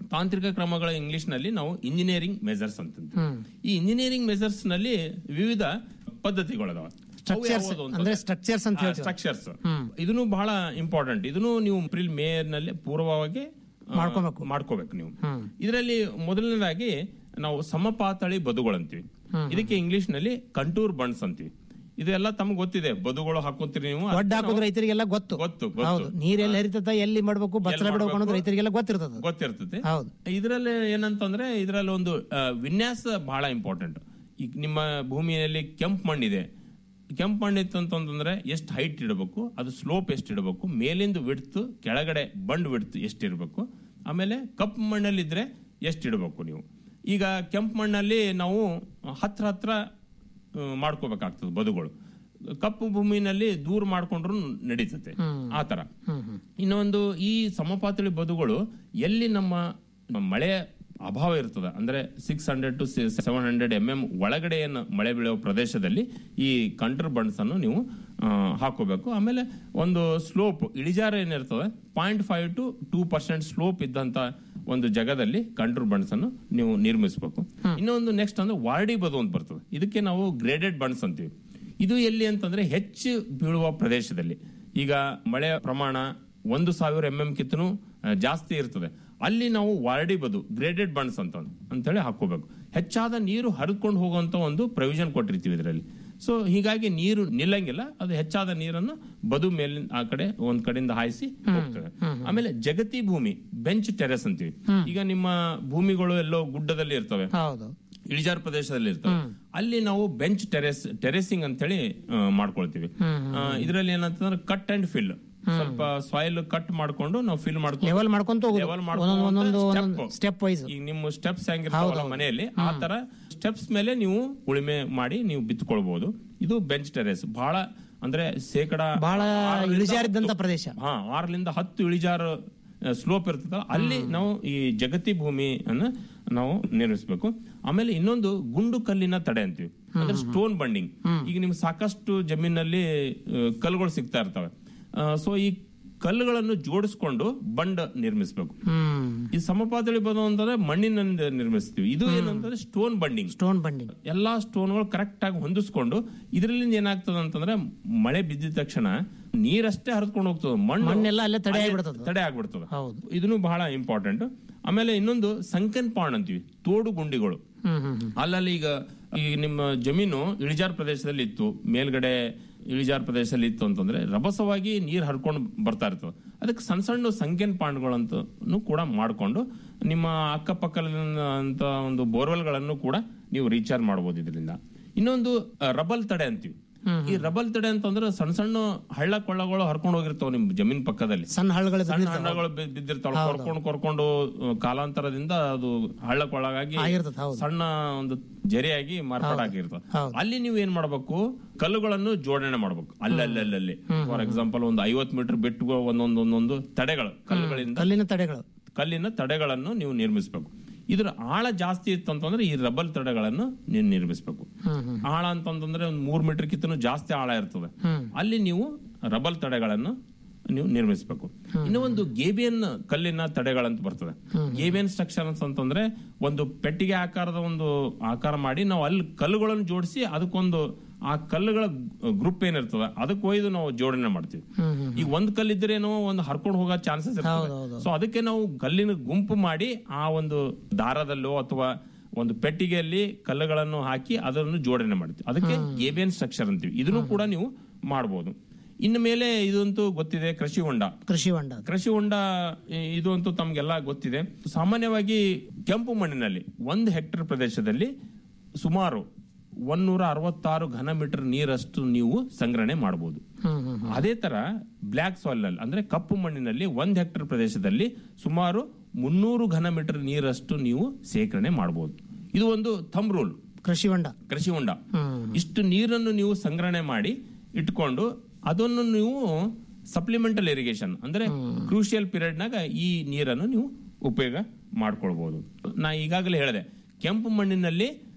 ತಾಂತ್ರಿಕ ಕ್ರಮಗಳ ಇಂಗ್ಲಿಷ್ ನಲ್ಲಿ ನಾವು ಇಂಜಿನಿಯರಿಂಗ್ ಮೆಜರ್ಸ್ ಅಂತ ಹ್ಮ್. ಈ ಇಂಜಿನಿಯರಿಂಗ್ ಮೆಜರ್ಸ್ ನಲ್ಲಿ ವಿವಿಧ ಪದ್ಧತಿಗಳದಾವ Structures, ಅಂದ್ರೆ structures ಅಂತ ಹೇಳ್ತೀವಿ. ಸ್ಟ್ರಕ್ಚರ್ಸ್ ಹ್ಮ್. ಇದನ್ನು ಬಹಳ ಇಂಪಾರ್ಟೆಂಟ್ ಇದನ್ನು ನೀವು ಏಪ್ರಿಲ್ ಮೇ ನಲ್ಲಿ ಪೂರ್ವವಾಗಿ ಆ, ಮಾಡ್ಕೊಬೇಕು. ಮಾಡ್ಕೋಬೇಕು ನೀವು ಹ್ಮ್. ಇದರಲ್ಲಿ ಮೊದಲನೇದಾಗಿ ನಾವು ಸಮಪಾತಳಿ ಬದುಗಳಂತೀವಿ ಇದಕ್ಕೆ ಇಂಗ್ಲಿಷ್ ನಲ್ಲಿ ಕಂಟೂರ್ ಬಂಡ್ಸ್ ಅಂತೀವಿ ಇದೆಲ್ಲ ತಮ್ಗೆ ಗೊತ್ತಿದೆ ಬದುಗಳು ಹಾಕೋತೀರಿ ನೀವು ಒಡ್ಡ ಅದಕ್ಕೆ ಹಾಕೋದು ನಾವು- ರೈತರಿಗೆಲ್ಲ ಗೊತ್ತು ಗೊತ್ತು ಗೊತ್ತು ಹೌದು ನೀರ್ ಎಲ್ಲಿ ಹರಿತದ ಎಲ್ಲಿ ಮಾಡ್ಬೇಕು ಬಚ್ಚಲ ಎಲ್ಲಿ ಬಿಡ್ಬೇಕು ಅನ್ನೋದು ಮಾಡ್ಬೇಕು? ರೈತರಿಗೆಲ್ಲ ಗೊತ್ತಿರ್ತದ ಗೊತ್ತಿರ್ತದೆ ಹೌದು ಇದರಲ್ಲಿ ಏನಂತಂದ್ರೆ ಇದರಲ್ಲಿ ಒಂದು ಆ, ವಿನ್ಯಾಸ ಬಹಳ ಇಂಪಾರ್ಟೆಂಟ್ ಈಗ ನಿಮ್ಮ ಭೂಮಿಯಲ್ಲಿ ಕೆಂಪು ಮಣ್ಣಿದೆ ಕೆಂಪು ಮಣ್ಣು ಇತ್ತು ಅಂತಂದ್ರೆ ಎಷ್ಟು ಹೈಟ್ ಇಡಬೇಕು ಅದು ಸ್ಲೋಪ್ ಎಷ್ಟು ಇಡಬೇಕು ಮೇಲಿಂದ ವಿಡ್ತು ಕೆಳಗಡೆ ಬಂಡ್ ವಿಡ್ತು ಎಷ್ಟು ಇರಬೇಕು ಆಮೇಲೆ ಕಪ್ಪು ಮಣ್ಣಲ್ಲಿ ಇದ್ರೆ ಎಷ್ಟು ಇಡಬೇಕು ನೀವು ಈಗ ಕೆಂಪು ಮಣ್ಣಲ್ಲಿ ನಾವು ಹತ್ರ ಹತ್ರ ಆ, ಮಾಡ್ಕೋಬೇಕಾಗ್ತದೆ ಬದುಗಳು ಕಪ್ಪು ಭೂಮಿನಲ್ಲಿ ದೂರ ಮಾಡ್ಕೊಂಡ್ರು ನಡೀತದೆ ಆ ತರ ಇನ್ನೊಂದು ಈ ಸಮಪಾತಳಿ ಬದುಗಳು ಎಲ್ಲಿ ನಮ್ಮ ಮಳೆ ಅಭಾವ ಇರ್ತದೆ ಅಂದ್ರೆ six hundred to seven hundred M M ಒಳಗಡೆ ಏನು ಮಳೆ ಬೀಳುವ ಪ್ರದೇಶದಲ್ಲಿ ಈ ಕಂಟ್ರ್ ಬಂಡ್ಸ್ ಅನ್ನು ನೀವು ಆ, ಹಾಕೋಬೇಕು ಆಮೇಲೆ ಒಂದು ಸ್ಲೋಪ್ ಇಳಿಜಾರ ಏನಿರ್ತದೆ point five to two percent slope ಇದ್ದಂತ ಒಂದು ಜಾಗದಲ್ಲಿ ಕಂಟ್ರ್ ಬಂಡ್ಸ್ ಅನ್ನು ನೀವು ನಿರ್ಮಿಸಬೇಕು ಇನ್ನೊಂದು ನೆಕ್ಸ್ಟ್ ಅಂದ್ರೆ ವಾರ್ಡಿ ಬದು ಅಂತ ಬರ್ತದೆ ಇದಕ್ಕೆ ನಾವು ಗ್ರೇಡೆಡ್ ಬಂಡ್ಸ್ ಅಂತೀವಿ ಇದು ಎಲ್ಲಿ ಅಂತಂದ್ರೆ ಹೆಚ್ಚು ಬೀಳುವ ಪ್ರದೇಶದಲ್ಲಿ ಈಗ ಮಳೆಯ ಪ್ರಮಾಣ ಒಂದು ಸಾವಿರ ಎಂ ಎಂ ಕಿತ್ತನು ಜಾಸ್ತಿ ಇರ್ತದೆ ಅಲ್ಲಿ ನಾವು ವಾರ್ಡಿ ಬದು ಗ್ರೇಡೆಡ್ ಬಂಡ್ಸ್ ಅಂತ ಅಂತೇಳಿ ಹಾಕೋಬೇಕು ಹೆಚ್ಚಾದ ನೀರು ಹರಿದ್ಕೊಂಡು ಹೋಗುವಂತ ಒಂದು ಪ್ರೊವಿಷನ್ ಕೊಟ್ಟಿರ್ತೀವಿ ಇದರಲ್ಲಿ ಸೊ ಹೀಗಾಗಿ ನೀರು ನಿಲ್ಲಂಗಿಲ್ಲ ಅದು ಹೆಚ್ಚಾದ ನೀರನ್ನು ಬದು ಮೇಲಿನ ಆ ಕಡೆ ಒಂದ್ ಕಡೆಯಿಂದ ಹಾಯಿಸಿ ಹೋಗ್ತದೆ ಆಮೇಲೆ ಜಗತಿ ಭೂಮಿ ಬೆಂಚ್ ಟೆರೆಸ್ ಅಂತೀವಿ ಈಗ ನಿಮ್ಮ ಭೂಮಿಗಳು ಎಲ್ಲೋ ಗುಡ್ಡದಲ್ಲಿ ಇರ್ತವೆ ಹೌದು ಇಳಿಜಾರು ಪ್ರದೇಶದಲ್ಲಿ ಇರ್ತವೆ ಅಲ್ಲಿ ನಾವು ಬೆಂಚ್ ಟೆರೆಸ್ ಟೆರೆಸಿಂಗ್ ಅಂತೇಳಿ ಆ, ಮಾಡ್ಕೊಳ್ತೀವಿ ಇದರಲ್ಲಿ ಏನಂತಂದ್ರೆ ಕಟ್ ಅಂಡ್ ಫಿಲ್ ಸ್ವಲ್ಪ ಸಾಯಿಲ್ ಕಟ್ ಮಾಡ್ಕೊಂಡು ನಾವು ಫಿಲ್ ಮಾಡ್ಕೊಂಡು ಲೆವೆಲ್ ಮಾಡ್ಕೊಂತ ಹೋಗುದು ಲೆವೆಲ್ ಒಂದೊಂದು ಒಂದೊಂದು step. ಒಂದೊಂದು ಸ್ಟೆಪ್ ವೈಸ್ ಈಗ ನಿಮ್ಮ ಸ್ಟೆಪ್ಸ್ ಹೆಂಗಿರ್ತಾವಲ್ಲ ಮನೆಯಲ್ಲಿ ಆ ತರ ಸ್ಟೆಪ್ಸ್ ಮೇಲೆ ನೀವು ಉಳಿಮೆ ಮಾಡಿ ನೀವು ಬಿತ್ಕೊಳ್ಬಹುದು ಇದು ಬೆಂಚ್ ಟೆರೆಸ್ ಬಹಳ ಅಂದ್ರೆ ಶೇಕಡ ಬಹಳ ಆರರಿಂದ ಇಳಿಜಾರಿದ್ದಂತ ಹತ್ತು- ಪ್ರದೇಶ ಹಾ ಆರರಿಂದ ಹತ್ತು ಇಳಿಜಾರು ಸ್ಲೋಪ್ ಇರ್ತದಲ್ಲ ಅಲ್ಲಿ ನಾವು ಈ ಜಗತಿ ಭೂಮಿಯನ್ನ ನಾವು ನಿರ್ಮಿಸಬೇಕು ಆಮೇಲೆ ಇನ್ನೊಂದು ಗುಂಡು ಕಲ್ಲಿನ ತಡೆ ಅಂತೀವಿ ಅಂದ್ರೆ ಸ್ಟೋನ್ ಬಂಡಿಂಗ್ ಈಗ ನಿಮ್ಗೆ ಸಾಕಷ್ಟು ಜಮೀನಲ್ಲಿ ಆ, ಕಲ್ಲುಗಳು ಸಿಗ್ತಾ ಇರ್ತವೆ ಸೊ ಈ ಕಲ್ಲುಗಳನ್ನು ಜೋಡಿಸ್ಕೊಂಡು ಬಂಡ್ ನಿರ್ಮಿಸಬೇಕು ಹ್ಮ್ ಈ ಸಮಪಾತಳಿ ಬದು ಅಂತಂದ್ರೆ ಮಣ್ಣಿನಿಂದ ನಿರ್ಮಿಸ್ತೀವಿ ಇದು ಏನಂತಂದ್ರೆ ಸ್ಟೋನ್ ಬಂಡಿಂಗ್ ಸ್ಟೋನ್ ಬಂಡಿಂಗ್ ಎಲ್ಲಾ ಸ್ಟೋನ್ಗಳು ಕರೆಕ್ಟ್ ಆಗಿ ಹೊಂದಿಸ್ಕೊಂಡು ಇದರಿಂದ ಏನಾಗ್ತದೆ ಅಂತಂದ್ರೆ ಮಳೆ ಬಿದ್ದಿದ ತಕ್ಷಣ ನೀರಷ್ಟೇ ಹರಿದ್ಕೊಂಡು ಹೋಗ್ತದೆ ಮಣ್ಣು ಮಣ್ಣೆಲ್ಲ ಅಲ್ಲೇ ತಡೆ ಅಲ್ಲೇ ಆಗ್ಬಿಡ್ತದೆ. ತಡೆ ಆಗ್ಬಿಡ್ತದೆ ಹೌದು. ಇದನ್ನು ಬಹಳ ಇಂಪಾರ್ಟೆಂಟ್ ಆಮೇಲೆ ಇನ್ನೊಂದು ಸಂಕನ್ ಪಾಂಡ್ ಅಂತೀವಿ ತೋಡು ಗುಂಡಿಗಳು ಹ್ಮ್ ಹ್ಮ್ ಹ್ಮ್ ಅಲ್ಲಲ್ಲಿ ಈಗ ಈ ನಿಮ್ಮ ಜಮೀನು ಇಳಿಜಾರ್ ಪ್ರದೇಶದಲ್ಲಿ ಇತ್ತು ಮೇಲ್ಗಡೆ ಇಳಿಜಾರ್ ಪ್ರದೇಶದಲ್ಲಿ ಇತ್ತು ಅಂತಂದ್ರೆ ರಭಸವಾಗಿ ನೀರ್ ಹರ್ಕೊಂಡು ಬರ್ತಾ ಇರ್ತವೆ ಅದಕ್ಕೆ ಸಣ್ಣ ಸಣ್ಣ ಸಂಖ್ಯನ್ ಪಾಂಡ್ಗಳಂತೂ ಕೂಡ ಮಾಡ್ಕೊಂಡು ನಿಮ್ಮ ಅಕ್ಕಪಕ್ಕದ ಒಂದು ಬೋರ್ವೆಲ್ಗಳನ್ನು ಕೂಡ ನೀವು ರೀಚಾರ್ಜ್ ಮಾಡಬಹುದು ಇದರಿಂದ ಇನ್ನೊಂದು ಅ, ರಬಲ್ ತಡೆ ಅಂತೀವಿ ಈ ರಬಲ್ ತಡೆ ಅಂತಂದ್ರೆ ಸಣ್ಣ ಸಣ್ಣ ಹಳ್ಳ ಕೊಳ್ಳಗಳು ಹರ್ಕೊಂಡು ಹೋಗಿರ್ತಾವ ನಿಮ್ ಜಮೀನ್ ಪಕ್ಕದಲ್ಲಿ ಸಣ್ಣ ಹಳ್ಳಗಳು ಸಣ್ಣ ಬಿದ್ದಿರ್ತಾವ. ಹಣ್ಣಗಳು ಬಿ- ಬಿದ್ದಿರ್ತಾವ ಕೊರ್ಕೊಂಡು ಕೊರ್ಕೊಂಡು ಅಹ್, ಕಾಲಾಂತರದಿಂದ ಅದು ಹಳ್ಳಕ್ಕೊಳಗಾಗಿ ಆಗಿರ್ತದೆ, ಹೌದು. ಸಣ್ಣ ಒಂದು ಜರಿಯಾಗಿ ಮಾರ್ಪಾಡಾಗಿರ್ತದೆ ಹೌದು. ಅಲ್ಲಿ ನೀವು ಏನ್ ಮಾಡ್ಬೇಕು ಕಲ್ಲುಗಳನ್ನು ಜೋಡಣೆ ಮಾಡ್ಬೇಕು ಅಲ್ಲಲ್ಲಿ ಫಾರ್ ಎಕ್ಸಾಂಪಲ್ ಒಂದು ಐವತ್ ಮೀಟರ್ ಬಿಟ್ಟು ಒಂದೊಂದು ಒಂದೊಂದು ತಡೆಗಳು ಕಲ್ಲುಗಳಿಂದ ಕಲ್ಲಿನ ತಡೆಗಳು ಕಲ್ಲಿನ ತಡೆಗಳನ್ನು ನೀವು ನಿರ್ಮಿಸಬೇಕು ಇದ್ರ ಆಳ ಜಾಸ್ತಿ ಇತ್ತು ಅಂತಂದ್ರೆ ಈ ರಬ್ಬಲ್ ತಡೆಗಳನ್ನು ನೀವು ನಿರ್ಮಿಸಬೇಕು ಆಳ ಅಂತಂದ್ರೆ ಒಂದು ಮೂರ್ ಮೀಟರ್ ಕಿತ್ತನು ಜಾಸ್ತಿ ಆಳ ಇರ್ತದೆ ಅಲ್ಲಿ ನೀವು ರಬ್ಬಲ್ ತಡೆಗಳನ್ನು ನೀವು ನಿರ್ಮಿಸಬೇಕು ಇನ್ನು ಒಂದು ಗೇಬಿಯನ್ ಕಲ್ಲಿನ ತಡೆಗಳಂತ ಬರ್ತದೆ ಗೇಬಿಯನ್ ಸ್ಟ್ರಕ್ಚರ್ಸ್ ಅಂತಂದ್ರೆ ಒಂದು ಪೆಟ್ಟಿಗೆ ಆಕಾರದ ಒಂದು ಆಕಾರ ಮಾಡಿ ನಾವು ಅಲ್ಲಿ ಕಲ್ಲುಗಳನ್ನು ಜೋಡಿಸಿ ಅದಕ್ಕೊಂದು ಆ ಕಲ್ಲುಗಳ ಗ್ರೂಪ್ ಏನಿರ್ತದ ಅದಕ್ಕೆ ಒಯ್ದು ನಾವು ಜೋಡಣೆ ಮಾಡ್ತೀವಿ ಈಗ ಒಂದ್ ಕಲ್ಲಿದ್ರೇನೋ ಒಂದು ಹರ್ಕೊಂಡು ಹೋಗೋ ಚಾನ್ಸಸ್ ಇರ್ತದೆ ಸೊ ಅದಕ್ಕೆ ನಾವು ಕಲ್ಲಿನ ಗುಂಪು ಮಾಡಿ ಆ ಒಂದು ದಾರದಲ್ಲೋ ಅಥವಾ ಒಂದು ಪೆಟ್ಟಿಗೆಯಲ್ಲಿ ಕಲ್ಲುಗಳನ್ನು ಹಾಕಿ ಅದನ್ನು ಜೋಡಣೆ ಮಾಡ್ತೀವಿ ಅದಕ್ಕೆ ಗೇಬಿಯನ್ ಸ್ಟ್ರಕ್ಚರ್ ಅಂತೀವಿ ಇದನ್ನು ಕೂಡ ನೀವು ಮಾಡಬಹುದು ಇನ್ನು ಮೇಲೆ ಇದಂತೂ ಗೊತ್ತಿದೆ ಕೃಷಿ ಹೊಂಡ ಕೃಷಿ ಹೊಂಡ ಕೃಷಿ ಹೊಂಡ ಇ- ಇದು ಅಂತೂ ತಮ್ಗೆಲ್ಲ ಗೊತ್ತಿದೆ ಸಾಮಾನ್ಯವಾಗಿ ಕೆಂಪು ಮಣ್ಣಿನಲ್ಲಿ ಒಂದು ಹೆಕ್ಟೇರ್ ಪ್ರದೇಶದಲ್ಲಿ ಸುಮಾರು ಒನ್ನೂರ ಅರವತ್ತಾರು ಘನ ಮೀಟರ್ ನೀರಷ್ಟು ನೀವು ಸಂಗ್ರಹಣೆ ಮಾಡಬಹುದು ಅದೇ ತರ ಬ್ಲ್ಯಾಕ್ ಸಾಯಿಲ್ ನಲ್ಲಿ ಅಂದ್ರೆ ಕಪ್ಪು ಮಣ್ಣಿನಲ್ಲಿ ಒಂದ್ ಹೆಕ್ಟೇರ್ ಪ್ರದೇಶದಲ್ಲಿ ಸುಮಾರು ಮುನ್ನೂರು ಘನ ಮೀಟರ್ ನೀರಷ್ಟು ನೀವು ಸೇಕರಣೆ ಮಾಡಬಹುದು ಇದು ಒಂದು ಥಂಬ್ ರೂಲ್ ಕೃಷಿ ಹೊಂಡ ಕೃಷಿ ಹೊಂಡ ಇಷ್ಟು ನೀರನ್ನು ನೀವು ಸಂಗ್ರಹಣೆ ಮಾಡಿ ಇಟ್ಕೊಂಡು ಅದನ್ನು ನೀವು ಸಪ್ಲಿಮೆಂಟಲ್ ಇರಿಗೇಷನ್ ಅಂದ್ರೆ ಕ್ರೂಷಿಯಲ್ ಪೀರಿಯಡ್ ನಾಗ ಈ ನೀರನ್ನು ನೀವು ಉಪಯೋಗ ಮಾಡ್ಕೊಳ್ಬಹುದು ನಾ ಈಗಾಗಲೇ ಹೇಳಿದೆ ಕೆಂಪು ಮಣ್ಣಿನಲ್ಲಿ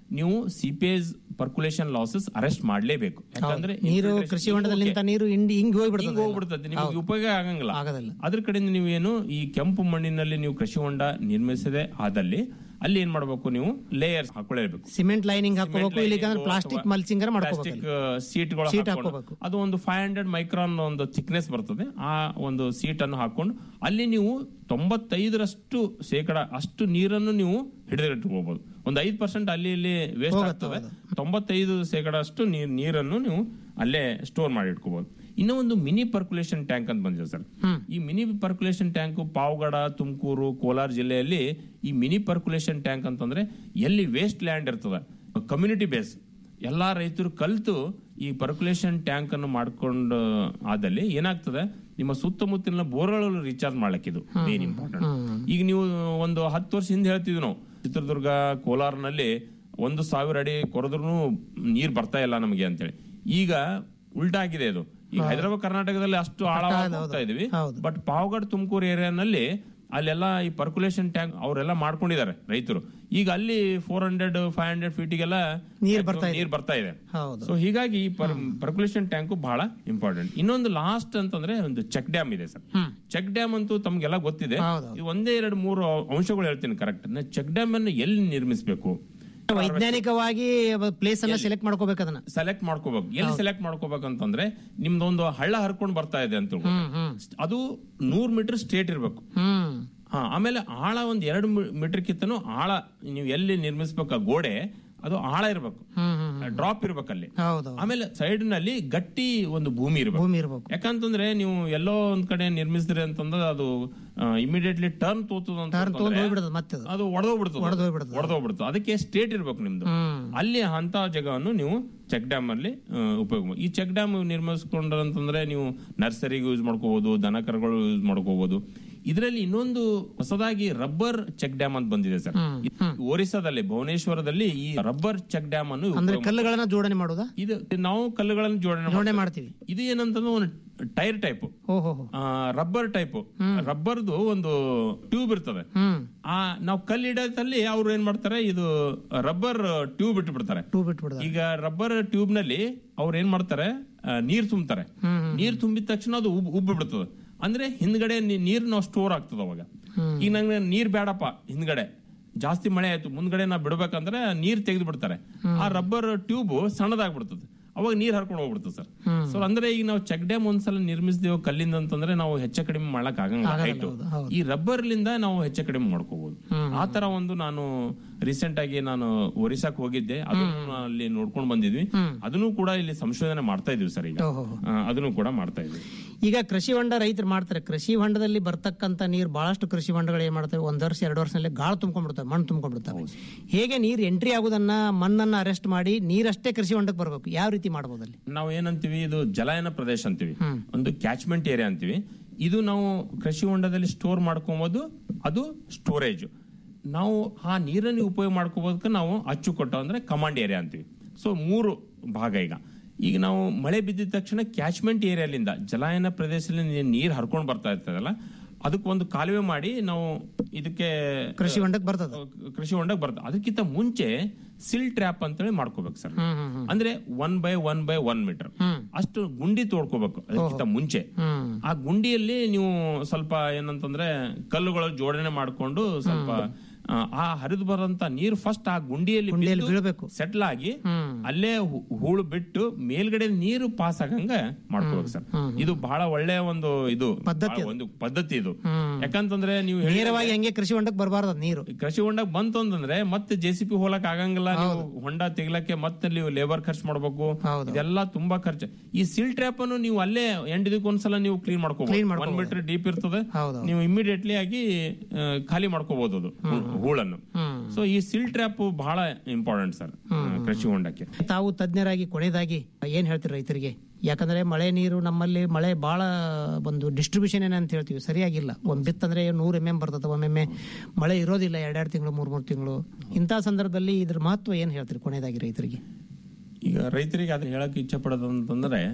ನೀವು ಸಿಪೇಜ್ ಪರ್ಕುಲೇಷನ್ ಲಾಸಸ್ ಅರೆಸ್ಟ್ ಮಾಡಲೇಬೇಕು ಯಾಕಂದ್ರೆ ನೀರು infiltration- ಕೃಷಿ ಹೊಂಡದಲ್ಲಿ ನಿಂತ ನೀರು ಹಿಂಡಿ ಹಿಂಗ್ ಹೋಗ್ಬಿಡ್ತದೆ ಹಿಂಗ್ ಹೋಗ್ಬಿಡ್ತದೆ ನಿಮಗೆ ಹೌದು. ಉಪಯೋಗ ಆಗಂಗಿಲ್ಲ ಆಗೋದಿಲ್ಲ. ಅದ್ರ ಕಡೆಯಿಂದ ನೀವು ಏನು ಈ ಕೆಂಪು ಮಣ್ಣಿನಲ್ಲಿ ನೀವು ಕೃಷಿ ಹೊಂಡ ನಿರ್ಮಿಸದೆ ಆದಲ್ಲಿ ಅಲ್ಲಿ ಏನ್ ಮಾಡ್ಬೇಕು ನೀವು ಲೇಯರ್ಸ್ ಹಾಕೊಳ್ಳೇಬೇಕು ಸಿಮೆಂಟ್ ಲೈನಿಂಗ್ ಹಾಕೋಬೇಕು ಇಲ್ಲಿಕಂದ್ರೆ ಪ್ಲಾಸ್ಟಿಕ್ ಮಲ್ಚಿಂಗರ್ ಪ್ಲಾಸ್ಟಿಕ್ ಮಾಡ್ಕೋಬೇಕು ಸೀಟ್ಗಳು Sheet ಹಾಕೊಂಡು ಹಾಕ್ಕೋಬೇಕು. ಅದು ಒಂದು ಫೈವ್ ಹಂಡ್ರೆಡ್ ಮೈಕ್ರಾನ್ ಒಂದು ಥಿಕ್ನೆಸ್ ಬರ್ತದೆ ಆ ಒಂದು ಸೀಟ್ ಅನ್ನು ಹಾಕೊಂಡು ಅಲ್ಲಿ ನೀವು ತೊಂಬತ್ತೈದರಷ್ಟು ಶೇಕಡ ಅಷ್ಟು ನೀರನ್ನು ನೀವು ಹಿಡಿದಿಟ್ಕೋಬಹುದು ಒಂದು ಐದು ಪರ್ಸೆಂಟ್ ಅಲ್ಲಿ ಇಲ್ಲಿ ವೇಸ್ಟ್ ಆಗ್ತದೆ ತೊಂಬತ್ತೈದು ಶೇಕಡ ಅಷ್ಟು ನೀರ್ ನೀರನ್ನು ನೀವು ಅಲ್ಲೇ ಸ್ಟೋರ್ ಮಾಡಿ ಇಟ್ಕೋಬಹುದು ಇನ್ನೂ ಒಂದು ಮಿನಿ ಪರ್ಕುಲೇಷನ್ ಟ್ಯಾಂಕ್ ಅಂತ ಬಂದಿದೆ ಸರ್ ಈ mini percolation tank Pavagada Tumakuru Kolar ಜಿಲ್ಲೆಯಲ್ಲಿ ಈ ಮಿನಿ ಪರ್ಕುಲೇಷನ್ ಟ್ಯಾಂಕ್ ಅಂತಂದ್ರೆ ಎಲ್ಲಿ ವೇಸ್ಟ್ ಲ್ಯಾಂಡ್ ಇರ್ತದೆ ಕಮ್ಯುನಿಟಿ ಬೇಸ್ ಎಲ್ಲಾ ರೈತರು ಕಲ್ತು ಈ ಪರ್ಕುಲೇಷನ್ ಟ್ಯಾಂಕ್ ಅನ್ನು ಮಾಡ್ಕೊಂಡು ಆದಲ್ಲಿ ಏನಾಗ್ತದೆ ನಿಮ್ಮ ಸುತ್ತಮುತ್ತಲಿನ ಬೋರ್ಗಳು ರೀಚಾರ್ಜ್ ಮಾಡ್ಲಿಕ್ಕೆ ಇದು ಮೇನ್ ಇಂಪಾರ್ಟೆಂಟ್ ಈಗ ನೀವು ಒಂದು ಹತ್ತು ವರ್ಷ ಹಿಂದೆ ಹೇಳ್ತಿದ್ವಿ ನಾವು ಚಿತ್ರದುರ್ಗ ಕೋಲಾರ್ನಲ್ಲಿ ಒಂದು ಸಾವಿರ ಅಡಿ ಕೊರೆದ್ರು ನೀರ್ ಬರ್ತಾ ಇಲ್ಲ ನಮಗೆ ಅಂತೇಳಿ ಈಗ ಉಲ್ಟಾ ಆಗಿದೆ ಅದು ಈಗ ಹೈದರಾಬಾದ್ ಕರ್ನಾಟಕದಲ್ಲಿ ಅಷ್ಟು ಆಳವಾಗಿ ಹೋಗ್ತಾ ಇದೀವಿ ಬಟ್ ಪಾವಗಡ್ ತುಮಕೂರು ಏರಿಯಾನಲ್ಲಿ ಅಲ್ಲೆಲ್ಲ ಈ ಪರ್ಕುಲೇಷನ್ ಟ್ಯಾಂಕ್ ಅವರೆಲ್ಲ ಮಾಡ್ಕೊಂಡಿದ್ದಾರೆ ರೈತರು ಈಗ ಅಲ್ಲಿ ಫೋರ್ ಹಂಡ್ರೆಡ್ ಫೈವ್ ಹಂಡ್ರೆಡ್ ಫೀಟಿಗೆಲ್ಲ ನೀರ್ ಬರ್ತಾ ಇದೆ. ನೀರ್ ಬರ್ತಾ ಇದೆ ಹೌದು ಸೊ ಹೀಗಾಗಿ ಪರ್ಕುಲೇಷನ್ ಟ್ಯಾಂಕ್ ಬಹಳ ಇಂಪಾರ್ಟೆಂಟ್ ಇನ್ನೊಂದು ಲಾಸ್ಟ್ ಅಂತಂದ್ರೆ ಒಂದು ಚೆಕ್ ಡ್ಯಾಮ್ ಇದೆ ಸರ್ ಚೆಕ್ ಡ್ಯಾಮ್ ಅಂತೂ ತಮ್ಗೆಲ್ಲ ಗೊತ್ತಿದೆ ಇದು ಒಂದೇ ಎರಡು ಮೂರು ಅಂಶಗಳು ಹೇಳ್ತೀನಿ ಕರೆಕ್ಟ್ ಚೆಕ್ ಡ್ಯಾಮ್ ಅನ್ನು ಎಲ್ಲಿ ನಿರ್ಮಿಸಬೇಕು ವೈಜ್ಞಾನಿಕವಾಗಿ ಪ್ಲೇಸ್ ಅನ್ನ ಸೆಲೆಕ್ಟ್ ಮಾಡ್ಕೋಬೇಕು ಅದನ್ನ ಸೆಲೆಕ್ಟ್ ಮಾಡ್ಕೋಬೇಕು ಎಲ್ಲಿ ಸೆಲೆಕ್ಟ್ ಮಾಡ್ಕೋಬೇಕಂತಂದ್ರೆ ನಿಮ್ದೊಂದು ಹಳ್ಳ ಹರ್ಕೊಂಡು ಬರ್ತಾ ಇದೆ ಅಂತ ತಿಳ್ಕೊ. ಅದು ನೂರ್ ಮೀಟರ್ ಸ್ಟ್ರೇಟ್ ಇರ್ಬೇಕು ಹ್ಮ್ ಹಾ ಆಮೇಲೆ ಆಳ ಒಂದ್ ಎರಡು ಮೀಟರ್ ಕಿತ್ತನು ಆಳ ನೀವು ಎಲ್ಲಿ ನಿರ್ಮಿಸ್ಬೇಕು ಆ ಗೋಡೆ ಅದು ಆಳ ಇರ್ಬೇಕು ಡ್ರಾಪ್ ಇರ್ಬೇಕಲ್ಲಿ ಹೌದು ಆಮೇಲೆ ಸೈಡ್ ನಲ್ಲಿ ಗಟ್ಟಿ ಒಂದು ಭೂಮಿ ಇರ್ಬೇಕು ಭೂಮಿ ಇರ್ಬೇಕು ಯಾಕಂತಂದ್ರೆ ನೀವು ಎಲ್ಲೋ ಒಂದ್ ಕಡೆ ನಿರ್ಮಿಸಿದ್ರಿ ಅಂತಂದ್ರೆ ಅದು ಇಮಿಡಿಯೇಟ್ಲಿ ಟರ್ನ್ ತೋತದ ಟರ್ನ್ ತಗೊಂಡ್ ಹೋಗ್ಬಿಡೋದು ಮತ್ತೆ ಅದು. ಅದು ಒಡೆದೋಗ್ಬಿಡ್ತದೆ ಒಡೆದೋಗ್ಬಿಡ್ತದೆ. ಒಡೆದೋಗ್ಬಿಡ್ತದೆ ಅದಕ್ಕೆ ಸ್ಟೇಟ್ ಇರ್ಬೇಕು ನಿಮ್ದು ಹ್ಮ್. ಅಲ್ಲಿ ಅಂತ ಜಾಗವನ್ನು ನೀವು ಚೆಕ್ ಡ್ಯಾಮ್ ಅಲ್ಲಿ ಆ, ಉಪಯೋಗ ಮಾಡಿ. ಈ ಚೆಕ್ ಡ್ಯಾಮ್ ನಿರ್ಮಿಸ್ಕೊಂಡ್ರಂತಂದ್ರೆ ನೀವು ನರ್ಸರಿಗೆ ಯೂಸ್ ಮಾಡ್ಕೋಬಹುದು ದನ ಕರುಗಳು ಯೂಸ್ ಮಾಡ್ಕೋಬಹುದು ಇದರಲ್ಲಿ ಇನ್ನೊಂದು ಹೊಸದಾಗಿ ರಬ್ಬರ್ ಚೆಕ್ ಡ್ಯಾಮ್ ಅಂತ ಬಂದಿದೆ ಸರ್ ಒರಿಸ್ಸಾದಲ್ಲಿ ಭುವನೇಶ್ವರದಲ್ಲಿ ಈ ರಬ್ಬರ್ ಚೆಕ್ ಡ್ಯಾಮ್ ಅನ್ನು ಅಂದ್ರೆ ಉಪಯೋಗ ಕಲ್ಲುಗಳನ್ನ ಜೋಡಣೆ ಮಾಡೋದಾ ಇದು ನಾವು ಕಲ್ಲುಗಳನ್ನು ಜೋಡಣೆ ಜೋಡಣೆ ಮಾಡ್ತೀವಿ. ಮಾಡ್ತೀವಿ ಇದು ಏನಂತಂದ್ರೆ ಒಂದು ಟೈರ್ ಟೈಪ್ ಓಹೋ ರಬ್ಬರ್ ಟೈಪ್ ರಬ್ಬರ್ದು ಒಂದು ಟ್ಯೂಬ್ ಇರ್ತದೆ ಹ್ಮ್ ಆ ನಾವು ಕಲ್ಲು ಇಡೋದಲ್ಲಿ ಅವ್ರು ಏನ್ ಮಾಡ್ತಾರೆ ಇದು ರಬ್ಬರ್ ಟ್ಯೂಬ್ ಇಟ್ಟು ಬಿಡ್ತಾರೆ ಟೂ ಬಿಟ್ಬಿಡ್ದ ಈಗ ರಬ್ಬರ್ ಟ್ಯೂಬ್ ನಲ್ಲಿ ಅವ್ರು ಏನ್ ಮಾಡ್ತಾರೆ ಆ, ನೀರ್ ತುಂಬ್ತಾರೆ ನೀರ್ ತುಂಬಿದ ತಕ್ಷಣ ಅದು ಉಬ್ ಉಬ್ಬಿ ಬಿಡ್ತದೆ ಅಂದ್ರೆ ಹಿಂದ್ಗಡೆ ನೀ- ನೀರ್ ನಾವು ಸ್ಟೋರ್ ಆಗ್ತದ ಅವಾಗ ಈಗ ನಂಗೆ ನೀರ್ ಬೇಡಪ್ಪ ಹಿಂದ್ಗಡೆ ಜಾಸ್ತಿ ಮಳೆ ಆಯ್ತು ಮುಂದ್ಗಡೆ ನಾ ಬಿಡ್ಬೇಕಂದ್ರೆ ನೀರ್ ತೆಗೆದು ಬಿಡ್ತಾರೆ ಆ ರಬ್ಬರ್ ಟ್ಯೂಬ್ ಸಣ್ಣದಾಗ್ಬಿಡ್ತದೆ ಅವಾಗ ನೀರ್ ಹರ್ಕೊಂಡು ಹೋಗ್ಬಿಡ್ತದೆ ಸರ್ ಸೊ ಅಂದ್ರೆ ಈಗ ನಾವು ಚೆಕ್ ಡ್ಯಾಮ್ ಒಂದ್ಸಲ ನಿರ್ಮಿಸಿದೇವು ಕಲ್ಲಿಂದ ಅಂತಂದ್ರೆ ನಾವು ಹೆಚ್ಚ ಕಡಿಮೆ ಮಾಡಕ್ ಆಗಂಗಿಲ್ಲ height. ಈ ರಬ್ಬರ್ ಲಿಂದ ನಾವು ಹೆಚ್ಚ ಕಡಿಮೆ ಮಾಡ್ಕೋಬಹುದು ಆ ತರ ಒಂದು ನಾನು ರೀಸೆಂಟ್ ಆಗಿ ನಾನು ಒರಿಸ್ಸಾಕ್ ಹೋಗಿದ್ದೆ ಅದನ್ನು ಅಲ್ಲಿ ನೋಡ್ಕೊಂಡು ಬಂದಿದ್ವಿ ಅದನ್ನು ಕೂಡ ಇಲ್ಲಿ ಸಂಶೋಧನೆ ಮಾಡ್ತಾ ಇದೀವಿ ಸರ್ ಈಗ ಓಹೋ. ಆ, ಅದನ್ನು ಕೂಡ ಮಾಡ್ತಾ ಇದೀವಿ ಈಗ ಕೃಷಿ ಹೊಂಡ ರೈತರು ಮಾಡ್ತಾರೆ ಕೃಷಿ ಹೊಂಡದಲ್ಲಿ ಬರ್ತಕ್ಕಂತ ನೀರು ಬಹಳಷ್ಟು ಕೃಷಿ ಹೊಂಡಗಳು ಏನ್ ಮಾಡ್ತವೆ ಒಂದ್ ವರ್ಷ ಎರಡು ವರ್ಷದಲ್ಲಿ ಗಾಳ ತುಂಬ್ಕೊಂಡ್ಬಿಡ್ತವೆ ಮಣ್ಣು ತುಂಬ್ಕೊಂಡ್ಬಿಡ್ತವೆ ಹೇಗೆ ನೀರು ಎಂಟ್ರಿ ಆಗುದನ್ನ ಮಣ್ಣನ್ನ ಅರೆಸ್ಟ್ ಮಾಡಿ ನೀರಷ್ಟೇ ಕೃಷಿ ಹೊಂಡಕ್ಕೆ ಬರಬೇಕು ಯಾವ ರೀತಿ ಮಾಡಬಹುದು ಅಲ್ಲಿ ನಾವು ಏನಂತೀವಿ ಇದು ಜಲಾಯನ ಪ್ರದೇಶ ಅಂತೀವಿ ಒಂದು ಕ್ಯಾಚ್ಮೆಂಟ್ ಏರಿಯಾ ಅಂತೀವಿ ಇದು ನಾವು ಕೃಷಿ ಹೊಂಡದಲ್ಲಿ ಸ್ಟೋರ್ ಮಾಡ್ಕೊಬೋದು ಅದು ಸ್ಟೋರೇಜ್ ನಾವು ಆ ನೀರನ್ನು ಉಪಯೋಗ ಮಾಡ್ಕೋಬೋದಕ್ಕೆ ನಾವು ಅಚ್ಚುಕಟ್ಟು ಅಂದ್ರೆ ಕಮಾಂಡ್ ಏರಿಯಾ ಅಂತೀವಿ ಸೊ ಮೂರು ಭಾಗ ಈಗ ಈಗ ನಾವು ಮಳೆ ಬಿದ್ದಿದ ತಕ್ಷಣ ಕ್ಯಾಚ್ಮೆಂಟ್ ಏರಿಯಾಲಿಂದ ಜಲಾಯನ ಪ್ರದೇಶದಲ್ಲಿ ನೀರು ಹರ್ಕೊಂಡು ಬರ್ತಾ ಇರ್ತದಲ್ಲ ಅದಕ್ಕೆ ಒಂದು ಕಾಲುವೆ ಮಾಡಿ ನಾವು ಇದಕ್ಕೆ ಕೃಷಿ ಹೊಂಡಕ್ಕೆ ಬರ್ತದ ಕೃಷಿ ಹೊಂಡಕ್ಕೆ ಬರ್ತದೆ ಅದಕ್ಕಿಂತ ಮುಂಚೆ ಸಿಲ್ ಟ್ರ್ಯಾಪ್ ಅಂತೇಳಿ ಮಾಡ್ಕೋಬೇಕು ಸರ್ ಅಂದ್ರೆ one by one by one metre ಅಷ್ಟು ಗುಂಡಿ ತೋಡ್ಕೋಬೇಕು ಅದಕ್ಕಿಂತ ಮುಂಚೆ ಆ ಗುಂಡಿಯಲ್ಲಿ ನೀವು ಸ್ವಲ್ಪ ಏನಂತಂದ್ರೆ ಕಲ್ಲುಗಳು ಜೋಡಣೆ ಮಾಡ್ಕೊಂಡು ಸ್ವಲ್ಪ ಆ, ಆ ಹರಿದು ಬರಂತ ನೀರು ಫಸ್ಟ್ ಆ ಗುಂಡಿಯಲ್ಲಿ ಗುಂಡಿಯಲ್ಲಿ ಬೀಳ್ಬೇಕು. ಸೆಟ್ಲ್ ಆಗಿ ಅಲ್ಲೇ ಹೂ- ಹೂಳು ಬಿಟ್ಟು ಮೇಲ್ಗಡೆ ನೀರು ಪಾಸ್ ಆಗಂಗ ಮಾಡ್ಕೋಬೇಕು ಸರ್ ಇದು ಬಹಳ ಒಳ್ಳೆ ಒಂದು ಇದು ಬಹಳ ಒಂದು ಪದ್ಧತಿ ಇದು ಯಾಕಂತಂದ್ರೆ ನೀವು ಹೇಳಿದ- ನೇರವಾಗಿ ಹಂಗೆ ಕೃಷಿ ಹೊಂಡಕ್ಕೆ ಬರಬಾರ್ದು ನೀರು ಕೃಷಿ ಹೊಂಡ ಬಂತು ಅಂತಂದ್ರೆ ಮತ್ತೆ ಜೆ ಸಿ ಪಿ ಹೋಲಕ್ ಆಗಂಗಿಲ್ಲ ನೀವು ಹೊಂಡ ತೆಗಿಲಕ್ಕೆ ಮತ್ತೆ ನೀವು ಲೇಬರ್ ಖರ್ಚು ಮಾಡ್ಬೇಕು ಇದೆಲ್ಲ ತುಂಬಾ ಖರ್ಚು ಈ ಸಿಲ್ ಟ್ರ್ಯಾಪ್ ಅನ್ನು ನೀವು ಅಲ್ಲೇ ಎಂಟಿದಕ್ಕೆ ಒಂದ್ಸಲ ನೀವು ಕ್ಲೀನ್ ಮಾಡ್ಕೋಬಹುದು ಒನ್ ಮೀಟರ್ ಡೀಪ್ ಇರ್ತದೆ ನೀವು ಇಮಿಡಿಯೇಟ್ಲಿ ಆಗಿ ಆ, ಖಾಲಿ ಮಾಡ್ಕೋಬಹುದು ಅದು ಹೂ- ಹೂಳನ್ನು ಸೊ ಈ ಸಿಲ್ ಟ್ರ್ಯಾಪ್ ಬಹಳ ಇಂಪಾರ್ಟೆಂಟ್ ಸರ್ ಕೃಷಿ ಹೊಂಡಕ್ಕೆ ತಾವು ತಜ್ಞರಾಗಿ ಕೊನೆಯದಾಗಿ ಏನ್ ಹೇಳ್ತೀರಿ ರೈತರಿಗೆ ಯಾಕಂದ್ರೆ ಮಳೆ ನೀರು ನಮ್ಮಲ್ಲಿ ಮಳೆ ಬಹಳ ಒಂದು ಡಿಸ್ಟ್ರಿಬ್ಯೂಷನ್ ಏನಂತ ಹೇಳ್ತೀವಿ ಸರಿಯಾಗಿಲ್ಲ ಒಂದ್ ಬಿತ್ತಂದ್ರೆ ನೂರ್ ಎಮ್ ಎಂ ಬರ್ತದೆ ಒಮ್ಮೊಮ್ಮೆ ಮಳೆ ಇರೋದಿಲ್ಲ ಎರಡೆರಡು ತಿಂಗಳು ಮೂರ್ ಮೂರ್ ತಿಂಗಳು ಇಂಥ ಸಂದರ್ಭದಲ್ಲಿ ಇದ್ರ ಮಹತ್ವ ಏನ್ ಹೇಳ್ತೀರಿ ಕೊನೆಯದಾಗಿ ರೈತರಿಗೆ ಈಗ ರೈತರಿಗೆ ಅದ್ರ ಹೇಳಕ್ ಇಚ್ಛೆ ಪಡೋದು ಅಂತಂದ್ರೆ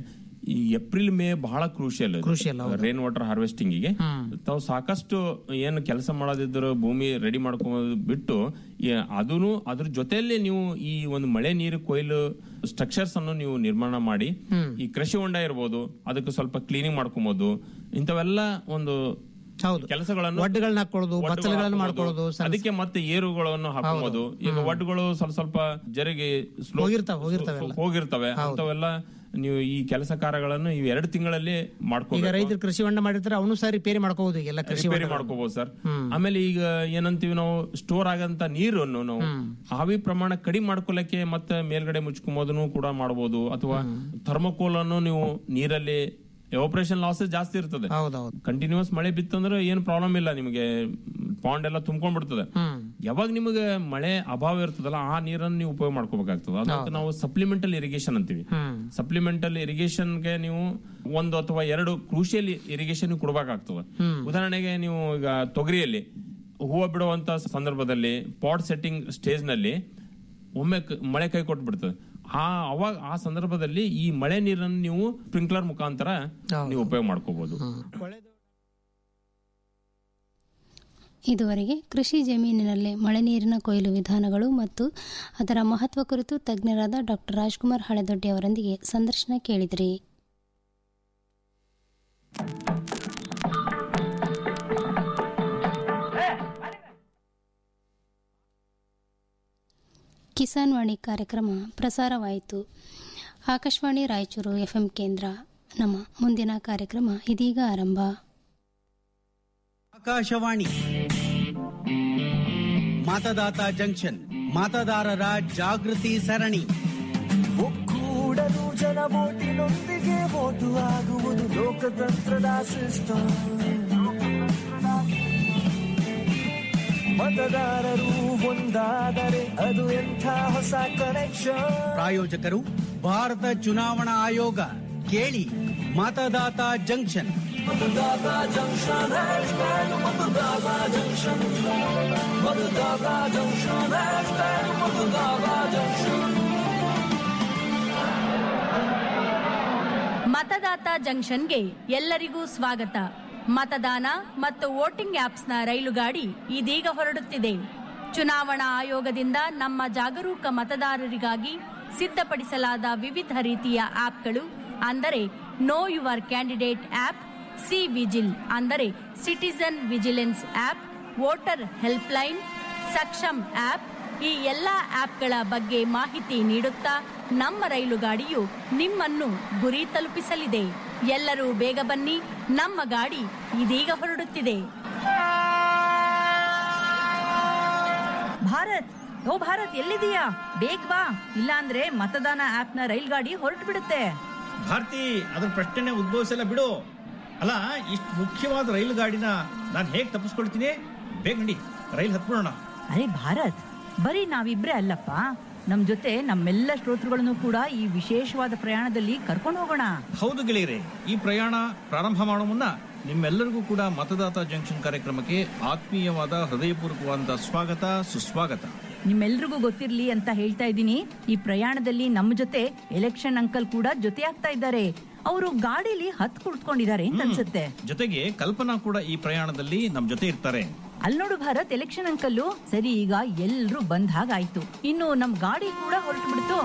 ಈ ಏಪ್ರಿಲ್ ಮೇ ಬಹಳ ಕ್ರೂಷಿಯಲ್ Crucial, ಹೌದು. ರೇನ್ ವಾಟರ್ ಹಾರ್ವೆಸ್ಟಿಂಗ್ ಗೆ ತಾವು ಸಾಕಷ್ಟು ಏನು ಕೆಲಸ ಮಾಡೋದಿದ್ರು ಭೂಮಿ ರೆಡಿ ಮಾಡ್ಕೊಂಬೋದು ಬಿಟ್ಟು ಅದೂ ಅದ್ರ ಜೊತೆಯಲ್ಲಿ ನೀವು ಈ ಒಂದು ಮಳೆ ನೀರು ಕೊಯ್ಲು ಸ್ಟ್ರಕ್ಚರ್ಸ್ ಅನ್ನು ನೀವು ನಿರ್ಮಾಣ ಮಾಡಿ ಈ ಕೃಷಿ ಹೊಂಡ ಇರ್ಬೋದು ಅದಕ್ಕೆ ಸ್ವಲ್ಪ ಕ್ಲೀನಿಂಗ್ ಮಾಡ್ಕೊಬೋದು ಇಂಥವೆಲ್ಲ ಒಂದು ಹೌದು ಕೆಲಸಗಳನ್ನು ಒಡ್ಡುಗಳನ್ನ ಹಾಕೊಳ್ಳೋದು ಒಡ್ಡುಗಳು ಬಚ್ಚಲುಗಳನ್ನ ಹಾಕ್ಬೋದು. ಮಾಡ್ಕೊಳ್ಳೋದು ಸಣ್ಣ- ಅದಕ್ಕೆ ಮತ್ತೆ ಏರುಗಳನ್ನು ಹಾಕೋಬಹುದು ಈಗ ಒಡ್ಡುಗಳು ಸ್ವಲ್ಪ ಸ್ವಲ್ಪ ಜರಿಗೆ slope- ಹೋಗಿರ್ತಾವೆ, ಹೋಗಿರ್ತಾವೆ ಎಲ್ಲ. ಹೋಗಿರ್ತವೆ ಅಂತವೆಲ್ಲ ನೀವು ಈ ಕೆಲಸ ಕಾರ್ಯಗಳನ್ನು ಈ ಎರಡು ತಿಂಗಳಲ್ಲಿ ಈಗ ಮಾಡ್ಕೋಬೇಕು ರೈತರು ಕೃಷಿ ಹೊಂಡ ಮಾಡಿರ್ತಾರೆ ಅವನು ಸಹ ರಿಪೇರಿ ಮಾಡ್ಕೋಬಹುದು ಎಲ್ಲ ಕೃಷಿ ರಿಪೇರಿ ಹೊಂಡಗಳು. ಮಾಡ್ಕೋಬಹುದು ಸರ್ ಆಮೇಲೆ ಈಗ ಏನಂತೀವಿ ನಾವು ಸ್ಟೋರ್ ಆಗಂತ ನೀರನ್ನು ನಾವು ಆವಿ ಪ್ರಮಾಣ ಕಡಿಮೆ ಮಾಡ್ಕೊಳಕ್ಕೆ ಮತ್ತೆ ಮೇಲ್ಗಡೆ ಮುಚ್ಕೊಂಬೋದನ್ನು ಕೂಡ ಮಾಡಬಹುದು ಅಥವಾ ಥರ್ಮೋಕೋಲ್ ಅನ್ನು ನೀವು ನೀರಲ್ಲಿ ಎವಾಪರೇಷನ್ ಲಾಸಸ್ ಜಾಸ್ತಿ ಇರ್ತದೆ ಹೌದೌದು ಕಂಟಿನ್ಯೂಸ್ ಮಳೆ ಬಿತ್ತಂದ್ರೆ ಏನು ಪ್ರಾಬ್ಲಮ್ ಇಲ್ಲ ನಿಮಗೆ ಪಾಂಡ್ ಎಲ್ಲ ತುಂಬ್ಕೊಂಡ್ಬಿಡ್ತದೆ ಯಾವಾಗ ನಿಮಗೆ ಮಳೆ ಅಭಾವ ಇರ್ತದಲ್ಲ ಆ ನೀರನ್ನು ನೀವು ಉಪಯೋಗ ಮಾಡ್ಕೋಬೇಕಾಗ್ತದೆ ಅದಕ್ಕೆ ನಾವು ಸಪ್ಲಿಮೆಂಟಲ್ ಇರಿಗೇಷನ್ ಅಂತೀವಿ ಸಪ್ಲಿಮೆಂಟಲ್ ಇರಿಗೇಷನ್ಗೆ ನೀವು ಒಂದು ಅಥವಾ ಎರಡು ಕ್ರೂಷಿಯಲ್ ಇರಿಗೇಷನ್ ಕೊಡಬೇಕಾಗ್ತದೆ ಉದಾಹರಣೆಗೆ ನೀವು ಈಗ ತೊಗರಿಯಲ್ಲಿ ಹೂವು ಬಿಡುವಂತ ಸಂದರ್ಭದಲ್ಲಿ ಪಾಟ್ ಸೆಟ್ಟಿಂಗ್ ಸ್ಟೇಜ್ ನಲ್ಲಿ ಒಮ್ಮೆ ಕ- ಮಳೆ ಕೈ ಕೊಟ್ಬಿಡ್ತದೆ ಆ ಅವಾಗ ಆ ಸಂದರ್ಭದಲ್ಲಿ ಈ ಮಳೆ ನೀರನ್ನು ನೀವು ಸ್ಪ್ರಿಂಕ್ಲರ್ ಮುಖಾಂತರ ನೀವು ಉಪಯೋಗ ಮಾಡ್ಕೋಬಹುದು ಇದುವರೆಗೆ ಕೃಷಿ ಜಮೀನಿನಲ್ಲಿ ಮಳೆ ನೀರಿನ ಕೊಯ್ಲು ವಿಧಾನಗಳು ಮತ್ತು ಅದರ ಮಹತ್ವ ಕುರಿತು ತಜ್ಞರಾದ ಡಾಕ್ಟರ್ ರಾಜ್ಕುಮಾರ್ ಹಳೆದೊಡ್ಡಿ ಅವರೊಂದಿಗೆ ಸಂದರ್ಶನ ಕೇಳಿದಿರಿ ಕಿಸಾನ್ ವಾಣಿ ಕಾರ್ಯಕ್ರಮ ಪ್ರಸಾರವಾಯಿತು ಆಕಾಶವಾಣಿ ರಾಯಚೂರು ಎಫ್ಎಂ ಕೇಂದ್ರ ನಮ್ಮ ಮುಂದಿನ ಕಾರ್ಯಕ್ರಮ ಇದೀಗ ಆರಂಭ ಆಕಾಶವಾಣಿ ಮತದಾತ ಜಂಕ್ಷನ್ ಮತದಾರರ ಜಾಗೃತಿ ಸರಣಿ ಒಕ್ಕೂಡಲು ಜನ ಓಟಿನೊಂದಿಗೆ ಓಟು ಆಗುವುದು ಲೋಕತಂತ್ರದ ಸಿಸ್ಟಮ್ ಮತದಾರರು ಒಂದಾದರೆ ಅದು ಎಂಥ ಹೊಸ ಕನೆಕ್ಷನ್ ಪ್ರಾಯೋಜಕರು ಭಾರತ ಚುನಾವಣಾ ಆಯೋಗ ಕೇಳಿ ಮತದಾತ ಜಂಕ್ಷನ್ ಮತದಾತ ಜಂಕ್ಷನ್ ಹ್ಯಾಶ್ಟ್ಯಾಗ್ ಮತದಾತ ಜಂಕ್ಷನ್ ಮತದಾತ ಜಂಕ್ಷನ್ ಹ್ಯಾಶ್ಟ್ಯಾಗ್ ಮತದಾತ ಜಂಕ್ಷನ್ ಮತದಾತ ಜಂಕ್ಷನ್ಗೆ ಎಲ್ಲರಿಗೂ ಸ್ವಾಗತ ಮತದಾನ ಮತ್ತು ವೋಟಿಂಗ್ ಆಪ್ಸ್ನ ರೈಲುಗಾಡಿ ಇದೀಗ ಹೊರಡುತ್ತಿದೆ ಚುನಾವಣಾ ಆಯೋಗದಿಂದ ನಮ್ಮ ಜಾಗರೂಕ ಮತದಾರರಿಗಾಗಿ ಸಿದ್ಧಪಡಿಸಲಾದ ವಿವಿಧ ರೀತಿಯ ಆಪ್ಗಳು ಅಂದರೆ know your candidate app C vigil ಅಂದರೆ citizen vigilance app voter helpline Saksham app ಈ ಎಲ್ಲ ಆಪ್ಗಳ ಬಗ್ಗೆ ಮಾಹಿತಿ ನೀಡುತ್ತಾ ನಮ್ಮ ರೈಲುಗಾಡಿಯು ನಿಮ್ಮನ್ನು ಗುರಿ ತಲುಪಿಸಲಿದೆ ಎಲ್ಲರೂ ಬೇಗ ಬನ್ನಿ ನಮ್ಮ ಗಾಡಿ ಇದೀಗ ಹೊರಡುತ್ತಿದೆ ಭಾರತ್ ಓ ಭಾರತ್ ಎಲ್ಲಿದೀಯಾ ಬೇಗ ಬಾ ಇಲ್ಲಾಂದ್ರೆ ಮತದಾನ ಆಪ್ನ ರೈಲ್ ಗಾಡಿ ಹೊರಟು ಬಿಡುತ್ತೆ ಭಾರತಿ ಅದ್ರ ಪ್ರಶ್ನೆ ಉದ್ಭವಿಸಲ್ಲ ಬಿಡು ಅಲ್ಲ ಇಷ್ಟು ಮುಖ್ಯವಾದ ರೈಲು ಗಾಡಿನ ನಾನು ಹೇಗೆ ತಪ್ಪಿಸ್ಕೊಳ್ತೀನಿ ಬೇಗ ನಡಿ ರೈಲ್ ಹತ್ಬಿಡೋಣ ಅರೆ ಭಾರತ್ ಬರೀ ನಾವಿಬ್ರೇ ಅಲ್ಲಪ್ಪ ನಮ್ ಜೊತೆ ನಮ್ಮೆಲ್ಲ ಶ್ರೋತೃಗಳನ್ನು ಕೂಡ ಈ ವಿಶೇಷವಾದ ಪ್ರಯಾಣದಲ್ಲಿ ಕರ್ಕೊಂಡು ಹೋಗೋಣ ಹೌದು ಗೆಳೆಯರೆ ಈ ಪ್ರಯಾಣ ಪ್ರಾರಂಭ ಮಾಡೋ ಮುನ್ನ ನಿಮ್ಮೆಲ್ಲರಿಗೂ ಕೂಡ ಮತದಾತ ಜಂಕ್ಷನ್ ಕಾರ್ಯಕ್ರಮಕ್ಕೆ ಆತ್ಮೀಯವಾದ ಹೃದಯಪೂರ್ವಕವಾದ ಸ್ವಾಗತ ಸುಸ್ವಾಗತ ನಿಮ್ಮೆಲ್ರಿಗೂ ಗೊತ್ತಿರ್ಲಿ ಅಂತ ಹೇಳ್ತಾ ಇದ್ದೀನಿ ಈ ಪ್ರಯಾಣದಲ್ಲಿ ನಮ್ಮ ಜೊತೆ ಎಲೆಕ್ಷನ್ ಅಂಕಲ್ ಕೂಡ ಜೊತೆ ಆಗ್ತಾ ಇದ್ದಾರೆ ಅವರು ಗಾಡಿಲಿ ಹತ್ ಕುಳಿತುಕೊಂಡಿದ್ದಾರೆ ಅಂತ ಅನ್ಸುತ್ತೆ ಜೊತೆಗೆ ಕಲ್ಪನಾ ಕೂಡ ಈ ಪ್ರಯಾಣದಲ್ಲಿ ನಮ್ ಜೊತೆ ಇರ್ತಾರೆ ಅಲ್ಲಿ ನೋಡು ಭಾರತ್ ಎಲೆಕ್ಷನ್ ಅಂಕಲ್ಲು ಸರಿ ಈಗ ಎಲ್ರೂ ಬಂದ್ ಹಾಗಾಯ್ತು ಇನ್ನು ನಮ್ ಗಾಡಿ ಕೂಡ ಹೊರಟು ಬಿಡ್ತು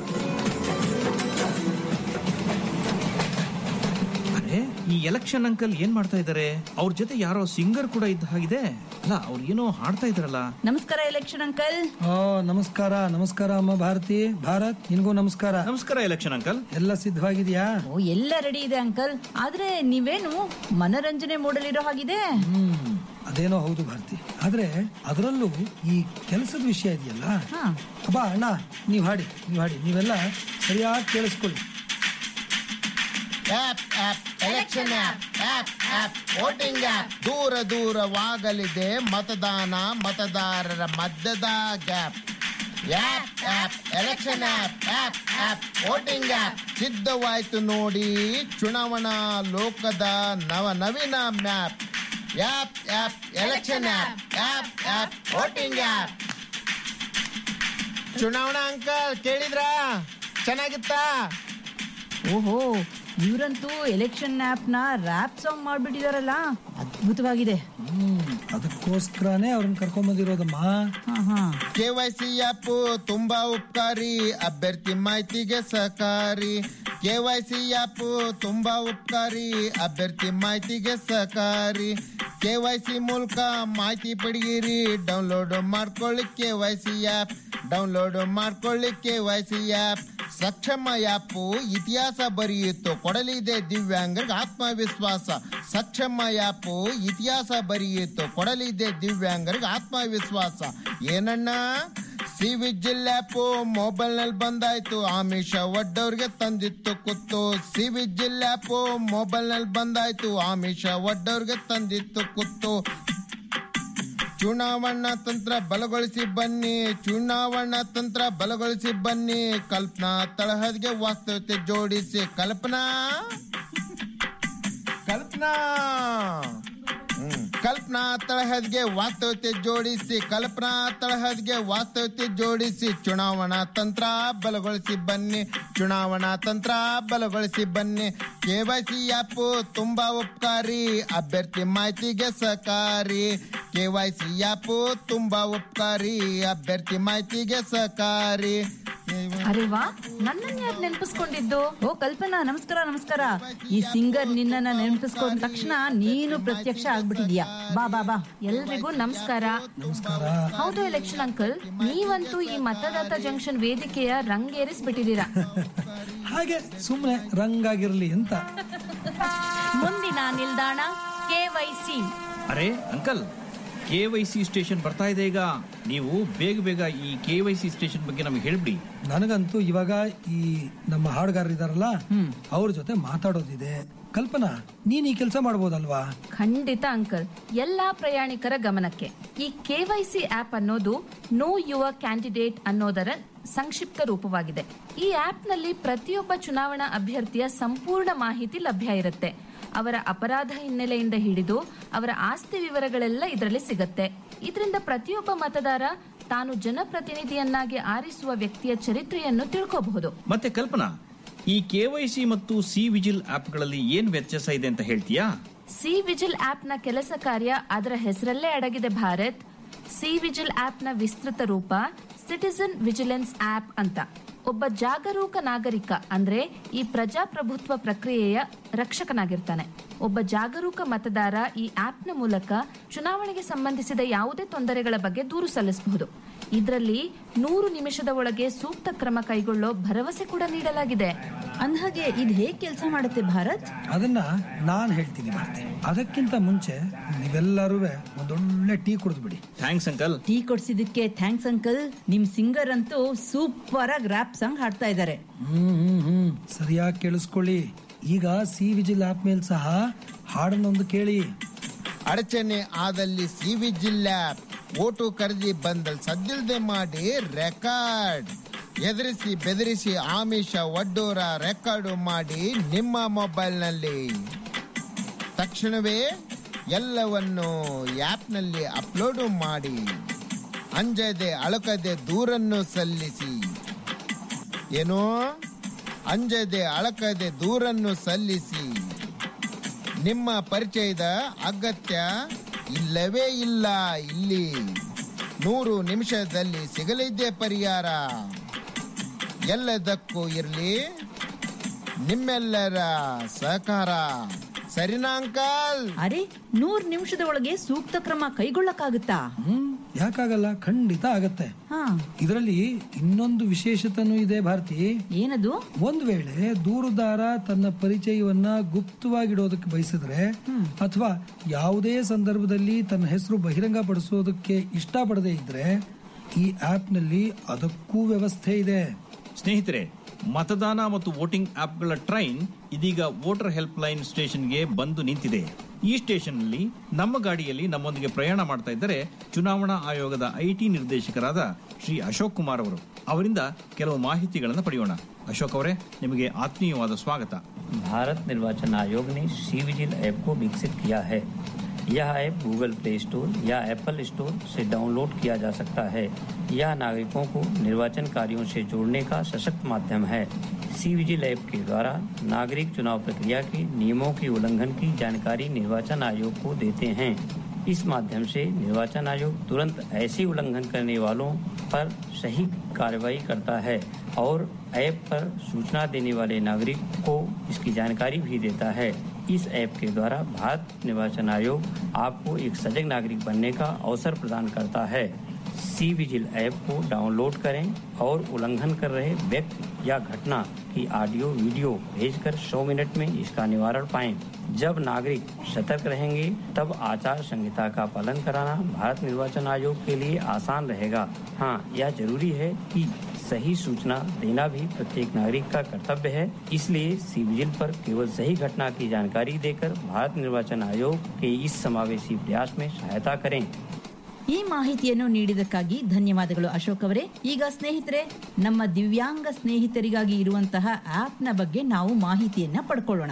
ಅರೆ ಈ ಎಲೆಕ್ಷನ್ ಅಂಕಲ್ ಏನ್ ಮಾಡ್ತಾ ಇದ್ದಾರೆ ಅವ್ರ ಜೊತೆ ಯಾರೋ ಸಿಂಗರ್ ಕೂಡ ಇದ್ದ ಹಾಗಿದೆ ಅಲ್ಲ ಅವ್ರು ಏನೋ ಹಾಡ್ತಾ ಇದ್ರಲ್ಲ ನಮಸ್ಕಾರ ಎಲೆಕ್ಷನ್ ಅಂಕಲ್ ಓ ನಮಸ್ಕಾರ ನಮಸ್ಕಾರ ಅಮ್ಮ ಭಾರತಿ ಭಾರತ್ ನಿನ್ಗೂ ನಮಸ್ಕಾರ ನಮಸ್ಕಾರ ಎಲೆಕ್ಷನ್ ಅಂಕಲ್ ಎಲ್ಲ ಸಿದ್ಧವಾಗಿದೆಯಾ ಓ ಎಲ್ಲ ರೆಡಿ ಇದೆ ಅಂಕಲ್ ಆದ್ರೆ ನೀವೇನು ಮನರಂಜನೆ ಮೂಡಲಿರೋ ಹಾಗಿದೆ ಹ್ಮ್ ಅದೇನೋ ಹೌದು ಭಾರತಿ ಆದ್ರೆ ಅದರಲ್ಲೂ ಈ ಕೆಲಸದ ವಿಷಯ ಇದೆಯಲ್ಲ ಬಾ ಅಣ್ಣ ನೀವ್ ಹಾಡಿ ನೀವ್ ಹಾಡಿ ನೀವೆಲ್ಲ ಸರಿಯಾಗಿ ಕೇಳಿಸ್ಕೊಳ್ಳಿ app app election app app app voting app ದೂರ ದೂರವಾಗಲಿದೆ ಮತದಾನ ಮತದಾರರ ಮಧ್ಯದ gap app app election app app app voting app ಸಿದ್ಧವಾಯ್ತು ನೋಡಿ ಚುನಾವಣಾ ಲೋಕದ ನವ ನವೀನ map app app election app app app voting app ಚುನಾವಣಾ ಅಂಕಲ್ ಕೇಳಿದ್ರಾ ಚೆನ್ನಾಗಿತ್ತಾ ಓಹೋ ಇವರಂತೂ ಎಲೆಕ್ಷನ್ ಆಪ್ ನ ರ್ಯಾಪ್ ಸಾಂಗ್ ಮಾಡ್ಬಿಟ್ಟಿದಾರಲ್ಲ ಅದ್ಭುತವಾಗಿದೆ ಹ್ಮ್ ಅದಕ್ಕೋಸ್ಕರನೇ ಅವ್ರನ್ನ ಕರ್ಕೊಂಡ್ ಬಂದಿರೋದಮ್ಮ ಕೆವೈಸಿ ಆಪ್ ತುಂಬಾ ಉಪಕಾರಿ ಅಭ್ಯರ್ಥಿ ಮಾಹಿತಿಗೆ ಸಹಕಾರಿ ಕೆವೈಸಿ ಆಪ್ ತುಂಬಾ ಉಪಕಾರಿ ಅಭ್ಯರ್ಥಿ ಮಾಹಿತಿಗೆ ಸಹಕಾರಿ ಕೆವೈಸಿ ಮೂಲಕ ಮಾಹಿತಿ ಪಡೆಯಿರಿ ಡೌನ್ಲೋಡ್ ಮಾಡ್ಕೊಳ್ಳಿ ಕೆವೈಸಿ ಆಪ್ ಡೌನ್ಲೋಡ್ ಮಾಡ್ಕೊಳ್ಳಿ ಕೆವೈಸಿ ಆಪ್ ಸಕ್ಷಮ ಆ್ಯಪು ಇತಿಹಾಸ ಬರೆಯಿತು ಕೊಡಲಿದೆ ದಿವ್ಯಾಂಗರಿಗೆ ಆತ್ಮವಿಶ್ವಾಸ ಸಕ್ಷಮ ಆ್ಯಪು ಇತಿಹಾಸ ಬರೆಯಿತು ಕೊಡಲಿದೆ ದಿವ್ಯಾಂಗರಿಗೆ ಆತ್ಮವಿಶ್ವಾಸ ಏನಣ್ಣ ಸಿ ವಿಜಿಲ್ ಆ್ಯಪು ಮೊಬೈಲ್ ನಲ್ಲಿ ಬಂದಾಯ್ತು ಆಮಿಷ ಒಡ್ಡವ್ರಿಗೆ ತಂದಿತ್ತು ಕುತ್ತು ಸಿ ವಿಜಿಲ್ ಆ್ಯಪು ಮೊಬೈಲ್ ನಲ್ಲಿ ಬಂದಾಯ್ತು ಆಮಿಷ ಒಡ್ಡವ್ರಿಗೆ ತಂದಿತ್ತು ಕುತ್ತು ಚುನಾವಣಾ ತಂತ್ರ ಬಲಗೊಳಿಸಿ ಬನ್ನಿ ಚುನಾವಣಾ ತಂತ್ರ ಬಲಗೊಳಿಸಿ ಬನ್ನಿ ಕಲ್ಪನಾ ತಳಹದ್ಗೆ ವಾಸ್ತವತೆ ಜೋಡಿಸಿ ಕಲ್ಪನಾ ಕಲ್ಪನಾ ಹ್ಮ್. ಕಲ್ಪನಾ ತಳಹದ್ಗೆ ವಾಸ್ತವತೆ ಜೋಡಿಸಿ ಕಲ್ಪನಾ ತಳಹದ್ಗೆ ವಾಸ್ತವತೆ ಜೋಡಿಸಿ ಚುನಾವಣಾ ತಂತ್ರ ಬಲಗೊಳಿಸಿ ಬನ್ನಿ ಚುನಾವಣಾ ತಂತ್ರ ಬಲಗೊಳಿಸಿ ಬನ್ನಿ ಕೆವೈಸಿ ಆ್ಯಪ್ ತುಂಬಾ ಉಪಕಾರಿ ಅಭ್ಯರ್ಥಿ ಮಾಹಿತಿಗೆ ಸಹಕಾರಿ ಕೆವೈಸಿ ಆ್ಯಪ್ ತುಂಬಾ ಉಪಕಾರಿ ಅಭ್ಯರ್ಥಿ ಮಾಹಿತಿಗೆ ಸಹಕಾರಿ ಅರೆ ವಾ ನನ್ನನ್ನ ಯಾರು ನೆನಪಿಸ್ಕೊಂಡಿದ್ದು ಓ ಕಲ್ಪನಾ ನಮಸ್ಕಾರ ನಮಸ್ಕಾರ ಈ ಸಿಂಗರ್ ನಿನ್ನನ್ನ ನೆನಪಿಸ್ಕೊಂಡ ತಕ್ಷಣ ನೀನು ಪ್ರತ್ಯಕ್ಷ ಆಗ್ಬಿಟ್ಟಿದ್ಯಾ ಬಾ ಬಾ ಬಾ ಎಲ್ರಿಗೂ ನಮಸ್ಕಾರ ಹೌದು ಎಲೆಕ್ಷನ್ ಅಂಕಲ್ ನೀವಂತೂ ಈ ಮತದಾತ ಜಂಕ್ಷನ್ ವೇದಿಕೆಯ ರಂಗೇರಿಸ್ಬಿಟ್ಟಿದ್ದೀರಾ ಹಾಗೆ ಸುಮ್ಮನೆ ರಂಗಾಗಿರ್ಲಿ ಅಂತ ಮುಂದಿನ ನಿಲ್ದಾಣ ಕೆವೈಸಿ ಅರೆ uncle K Y C station ಬರ್ತಾ ಇದೆ ಈಗ ನೀವು ಬೇಗ ಬೇಗ ಈ ಕೆ ವೈ ಸಿ ಸ್ಟೇಷನ್ ಬಗ್ಗೆ ನಮಗೆ ಹೇಳ್ಬಿಡಿ ನನಗಂತೂ ಇವಾಗ ಈ ನಮ್ಮ ಹಾಡುಗಾರರಿದಾರಲ್ಲ ಅವ್ರ ಜೊತೆ ಮಾತಾಡೋದಿದೆ ಕಲ್ಪನಾ ನೀನ್ ಈ ಕೆಲಸ ಮಾಡ್ಬೋದಲ್ವಾ ಖಂಡಿತ ಅಂಕಲ್ ಎಲ್ಲಾ ಪ್ರಯಾಣಿಕರ ಗಮನಕ್ಕೆ ಈ ಕೆವೈಸಿ ಆಪ್ ಅನ್ನೋದು ನೋ ಯುವ ಕ್ಯಾಂಡಿಡೇಟ್ ಅನ್ನೋದರ ಸಂಕ್ಷಿಪ್ತ ರೂಪವಾಗಿದೆ ಈ ಆಪ್ ನಲ್ಲಿ ಪ್ರತಿಯೊಬ್ಬ ಚುನಾವಣಾ ಅಭ್ಯರ್ಥಿಯ ಸಂಪೂರ್ಣ ಮಾಹಿತಿ ಲಭ್ಯ ಇರುತ್ತೆ ಅವರ ಅಪರಾಧ ಹಿನ್ನೆಲೆಯಿಂದ ಹಿಡಿದು ಅವರ ಆಸ್ತಿ ವಿವರಗಳೆಲ್ಲ ಇದರಲ್ಲಿ ಸಿಗತ್ತೆ ಇದರಿಂದ ಪ್ರತಿಯೊಬ್ಬ ಮತದಾರ ತಾನು ಜನಪ್ರತಿನಿಧಿಯನ್ನಾಗಿ ಆರಿಸುವ ವ್ಯಕ್ತಿಯ ಚರಿತ್ರೆಯನ್ನು ತಿಳ್ಕೋಬಹುದು ಮತ್ತೆ ಕಲ್ಪನಾ ಈ ಕೆ ವೈ ಸಿ ಮತ್ತು ಸಿ ವಿಜಿಲ್ ಆಪ್ಗಳಲ್ಲಿ ಏನ್ ವ್ಯತ್ಯಾಸ ಇದೆ ಅಂತ ಹೇಳ್ತೀಯಾ ಸಿ ವಿಜಿಲ್ ಆಪ್ ನ ಕೆಲಸ ಕಾರ್ಯ ಅದರ ಹೆಸರಲ್ಲೇ ಅಡಗಿದೆ ಭಾರತ್ ಸಿ ವಿಜಿಲ್ ಆಪ್ ನ ವಿಸ್ತೃತ ರೂಪ ಸಿಟಿಸನ್ ವಿಜಿಲೆನ್ಸ್ ಆಪ್ ಅಂತ ಒಬ್ಬ ಜಾಗರೂಕ ನಾಗರಿಕ ಅಂದ್ರೆ ಈ ಪ್ರಜಾಪ್ರಭುತ್ವ ಪ್ರಕ್ರಿಯೆಯ ರಕ್ಷಕನಾಗಿರ್ತಾನೆ ಒಬ್ಬ ಜಾಗರೂಕ ಮತದಾರ ಈ ಆಪ್ನ ಮೂಲಕ ಚುನಾವಣೆಗೆ ಸಂಬಂಧಿಸಿದ ಯಾವುದೇ ತೊಂದರೆಗಳ ಬಗ್ಗೆ ದೂರು ಸಲ್ಲಿಸಬಹುದು ಇದರಲ್ಲಿ ನೂರು ನಿಮಿಷದ ಒಳಗೆ ಸೂಕ್ತ ಕ್ರಮ ಕೈಗೊಳ್ಳೋ ಭರವಸೆ ಕೂಡ ನೀಡಲಾಗಿದೆ ಅಂದ್ಹಾಗೆ ಇದು ಹೇಗ್ ಕೆಲಸ ಮಾಡುತ್ತೆ ಭಾರತ್ ಅದನ್ನ ನಾನ್ ಹೇಳ್ತೀನಿ ಭಾರತಿ ಅದಕ್ಕಿಂತ ಮುಂಚೆ ನೀವೆಲ್ಲರೂ ಒಂದೊಳ್ಳೆ ಟೀ ಕುಡಿದ್ಬಿಡಿ ಥ್ಯಾಂಕ್ಸ್ ಅಂಕಲ್ ಟೀ ಕೊಡ್ಸಿದಕ್ಕೆ ಥ್ಯಾಂಕ್ಸ್ ಅಂಕಲ್ ನಿಮ್ ಸಿಂಗರ್ ಅಂತೂ ಸೂಪರ್ ಆಗಿ ರ್ಯಾಪ್ ಸಾಂಗ್ ಹಾಡ್ತಾ ಇದ್ದಾರೆ ಹ್ಮ್ ಹ್ಮ್ ಹ್ಮ್ ಸರಿಯಾಗಿ ಕೇಳಿಸ್ಕೊಳ್ಳಿ ಈಗ ಸಿ ವಿಜಿಲ್ ಆಪ್ ಮೇಲ್ ಸಹ ಹಾಡನ್ನೊಂದು ಕೇಳಿ ಅಡಚಣೆ ಆದಲ್ಲಿ ಸಿ ವಿ ಜಿಲ್ಲೆ ಓಟು ಕರೆದಿ ಬಂದಲ್ ಸದ್ದಿಲ್ದೆ ಮಾಡಿ ರೆಕಾರ್ಡ್ ಎದುರಿಸಿ ಬೆದರಿಸಿ ಆಮಿಷ ಒಡ್ಡೂರ ರೆಕಾರ್ಡು ಮಾಡಿ ನಿಮ್ಮ ಮೊಬೈಲ್ನಲ್ಲಿ ತಕ್ಷಣವೇ ಎಲ್ಲವನ್ನು ಆ್ಯಪ್ನಲ್ಲಿ ಅಪ್ಲೋಡು ಮಾಡಿ ಅಂಜದೆ ಅಳಕದೆ ದೂರನ್ನು ಸಲ್ಲಿಸಿ ಏನು ಅಂಜದೆ ಅಳಕದೆ ದೂರನ್ನು ಸಲ್ಲಿಸಿ ನಿಮ್ಮ ಪರಿಚಯದ ಅಗತ್ಯ ಇಲ್ಲವೇ ಇಲ್ಲ ಇಲ್ಲಿ ನೂರು ನಿಮಿಷದಲ್ಲಿ ಸಿಗಲಿದ್ದೆ ಪರಿಹಾರ ಎಲ್ಲದಕ್ಕೂ ಇರಲಿ ನಿಮ್ಮೆಲ್ಲರ ಸಹಕಾರ ಸರಿನಾ ಅಂಕಲ್ ಅರೆ ನೂರ್ ನಿಮಿಷದ ಒಳಗೆ ಸೂಕ್ತ ಕ್ರಮ ಕೈಗೊಳ್ಳಕ್ಕಾಗುತ್ತಾ ಹ್ಮ್ ಯಾಕಾಗಲ್ಲ ಖಂಡಿತ ಆಗತ್ತೆ ಇದರಲ್ಲಿ ಇನ್ನೊಂದು ವಿಶೇಷತನೂ ಇದೆ ಭಾರತಿ ಏನದು ಒಂದ್ ವೇಳೆ ದೂರುದಾರ ತನ್ನ ಪರಿಚಯವನ್ನ ಗುಪ್ತವಾಗಿಡೋದಕ್ಕೆ ಬಯಸಿದ್ರೆ ಅಥವಾ ಯಾವುದೇ ಸಂದರ್ಭದಲ್ಲಿ ತನ್ನ ಹೆಸರು ಬಹಿರಂಗ ಪಡಿಸೋದಕ್ಕೆ ಇಷ್ಟಪಡದೇ ಇದ್ರೆ ಈ ಆಪ್ ನಲ್ಲಿ ಅದಕ್ಕೂ ವ್ಯವಸ್ಥೆ ಇದೆ ಸ್ನೇಹಿತರೆ ಮತದಾನ ಮತ್ತು ವೋಟಿಂಗ್ ಆಪ್ಗಳ ಟ್ರೈನ್ ಇದೀಗ ವೋಟರ್ ಹೆಲ್ಪ್ ಲೈನ್ ಸ್ಟೇಷನ್ಗೆ ಬಂದು ನಿಂತಿದೆ ಈ ಸ್ಟೇಷನ್ನಲ್ಲಿ ನಮ್ಮ ಗಾಡಿಯಲ್ಲಿ ನಮ್ಮೊಂದಿಗೆ ಪ್ರಯಾಣ ಮಾಡ್ತಾ ಇದ್ದರೆ ಚುನಾವಣಾ ಆಯೋಗದ ಐಟಿ ನಿರ್ದೇಶಕರಾದ ಶ್ರೀ ಅಶೋಕ್ ಕುಮಾರ್ ಅವರು ಅವರಿಂದ ಕೆಲವು ಮಾಹಿತಿಗಳನ್ನು ಪಡೆಯೋಣ ಅಶೋಕ್ ಅವರೇ ನಿಮಗೆ ಆತ್ಮೀಯವಾದ ಸ್ವಾಗತ भारत निर्वाचन आयोग ने सी विजिल ऐप को विकसित किया है यह ऐप गूगल प्ले स्टोर या एप्पल स्टोर से डाउनलोड किया जा सकता है यह नागरिकों को निर्वाचन कार्यों से जोड़ने का सशक्त माध्यम है सी विजिल ऐप के द्वारा नागरिक चुनाव प्रक्रिया के नियमों के उल्लंघन की जानकारी निर्वाचन आयोग को देते हैं इस माध्यम से निर्वाचन आयोग तुरंत ऐसे उल्लंघन करने वालों पर सही कार्रवाई करता है और ऐप पर सूचना देने वाले नागरिक को इसकी जानकारी भी देता है इस ऐप के द्वारा भारत निर्वाचन आयोग आपको एक सजग नागरिक बनने का अवसर प्रदान करता है सी विजिल ऐप को डाउनलोड करें और उल्लंघन कर रहे व्यक्ति या घटना की ऑडियो वीडियो भेजकर 100 मिनट में इसका निवारण पाएं। जब नागरिक सतर्क रहेंगे तब आचार संहिता का पालन कराना भारत निर्वाचन आयोग के लिए आसान रहेगा हाँ यह जरूरी है कि सही सूचना देना भी प्रत्येक नागरिक का कर्तव्य है इसलिए सी विजिल पर केवल सही घटना की जानकारी देकर भारत निर्वाचन आयोग के इस समावेशी प्रयास में सहायता करें ಈ ಮಾಹಿತಿಯನ್ನು ನೀಡಿದಕ್ಕಾಗಿ ಧನ್ಯವಾದಗಳು ಅಶೋಕ್ ಅವರೇ ಈಗ ಸ್ನೇಹಿತರೆ ನಮ್ಮ ದಿವ್ಯಾಂಗ ಸ್ನೇಹಿತರಿಗಾಗಿ ಇರುವಂತಹ ಆಪ್ನ ಬಗ್ಗೆ ನಾವು ಮಾಹಿತಿಯನ್ನ ಪಡ್ಕೊಳ್ಳೋಣ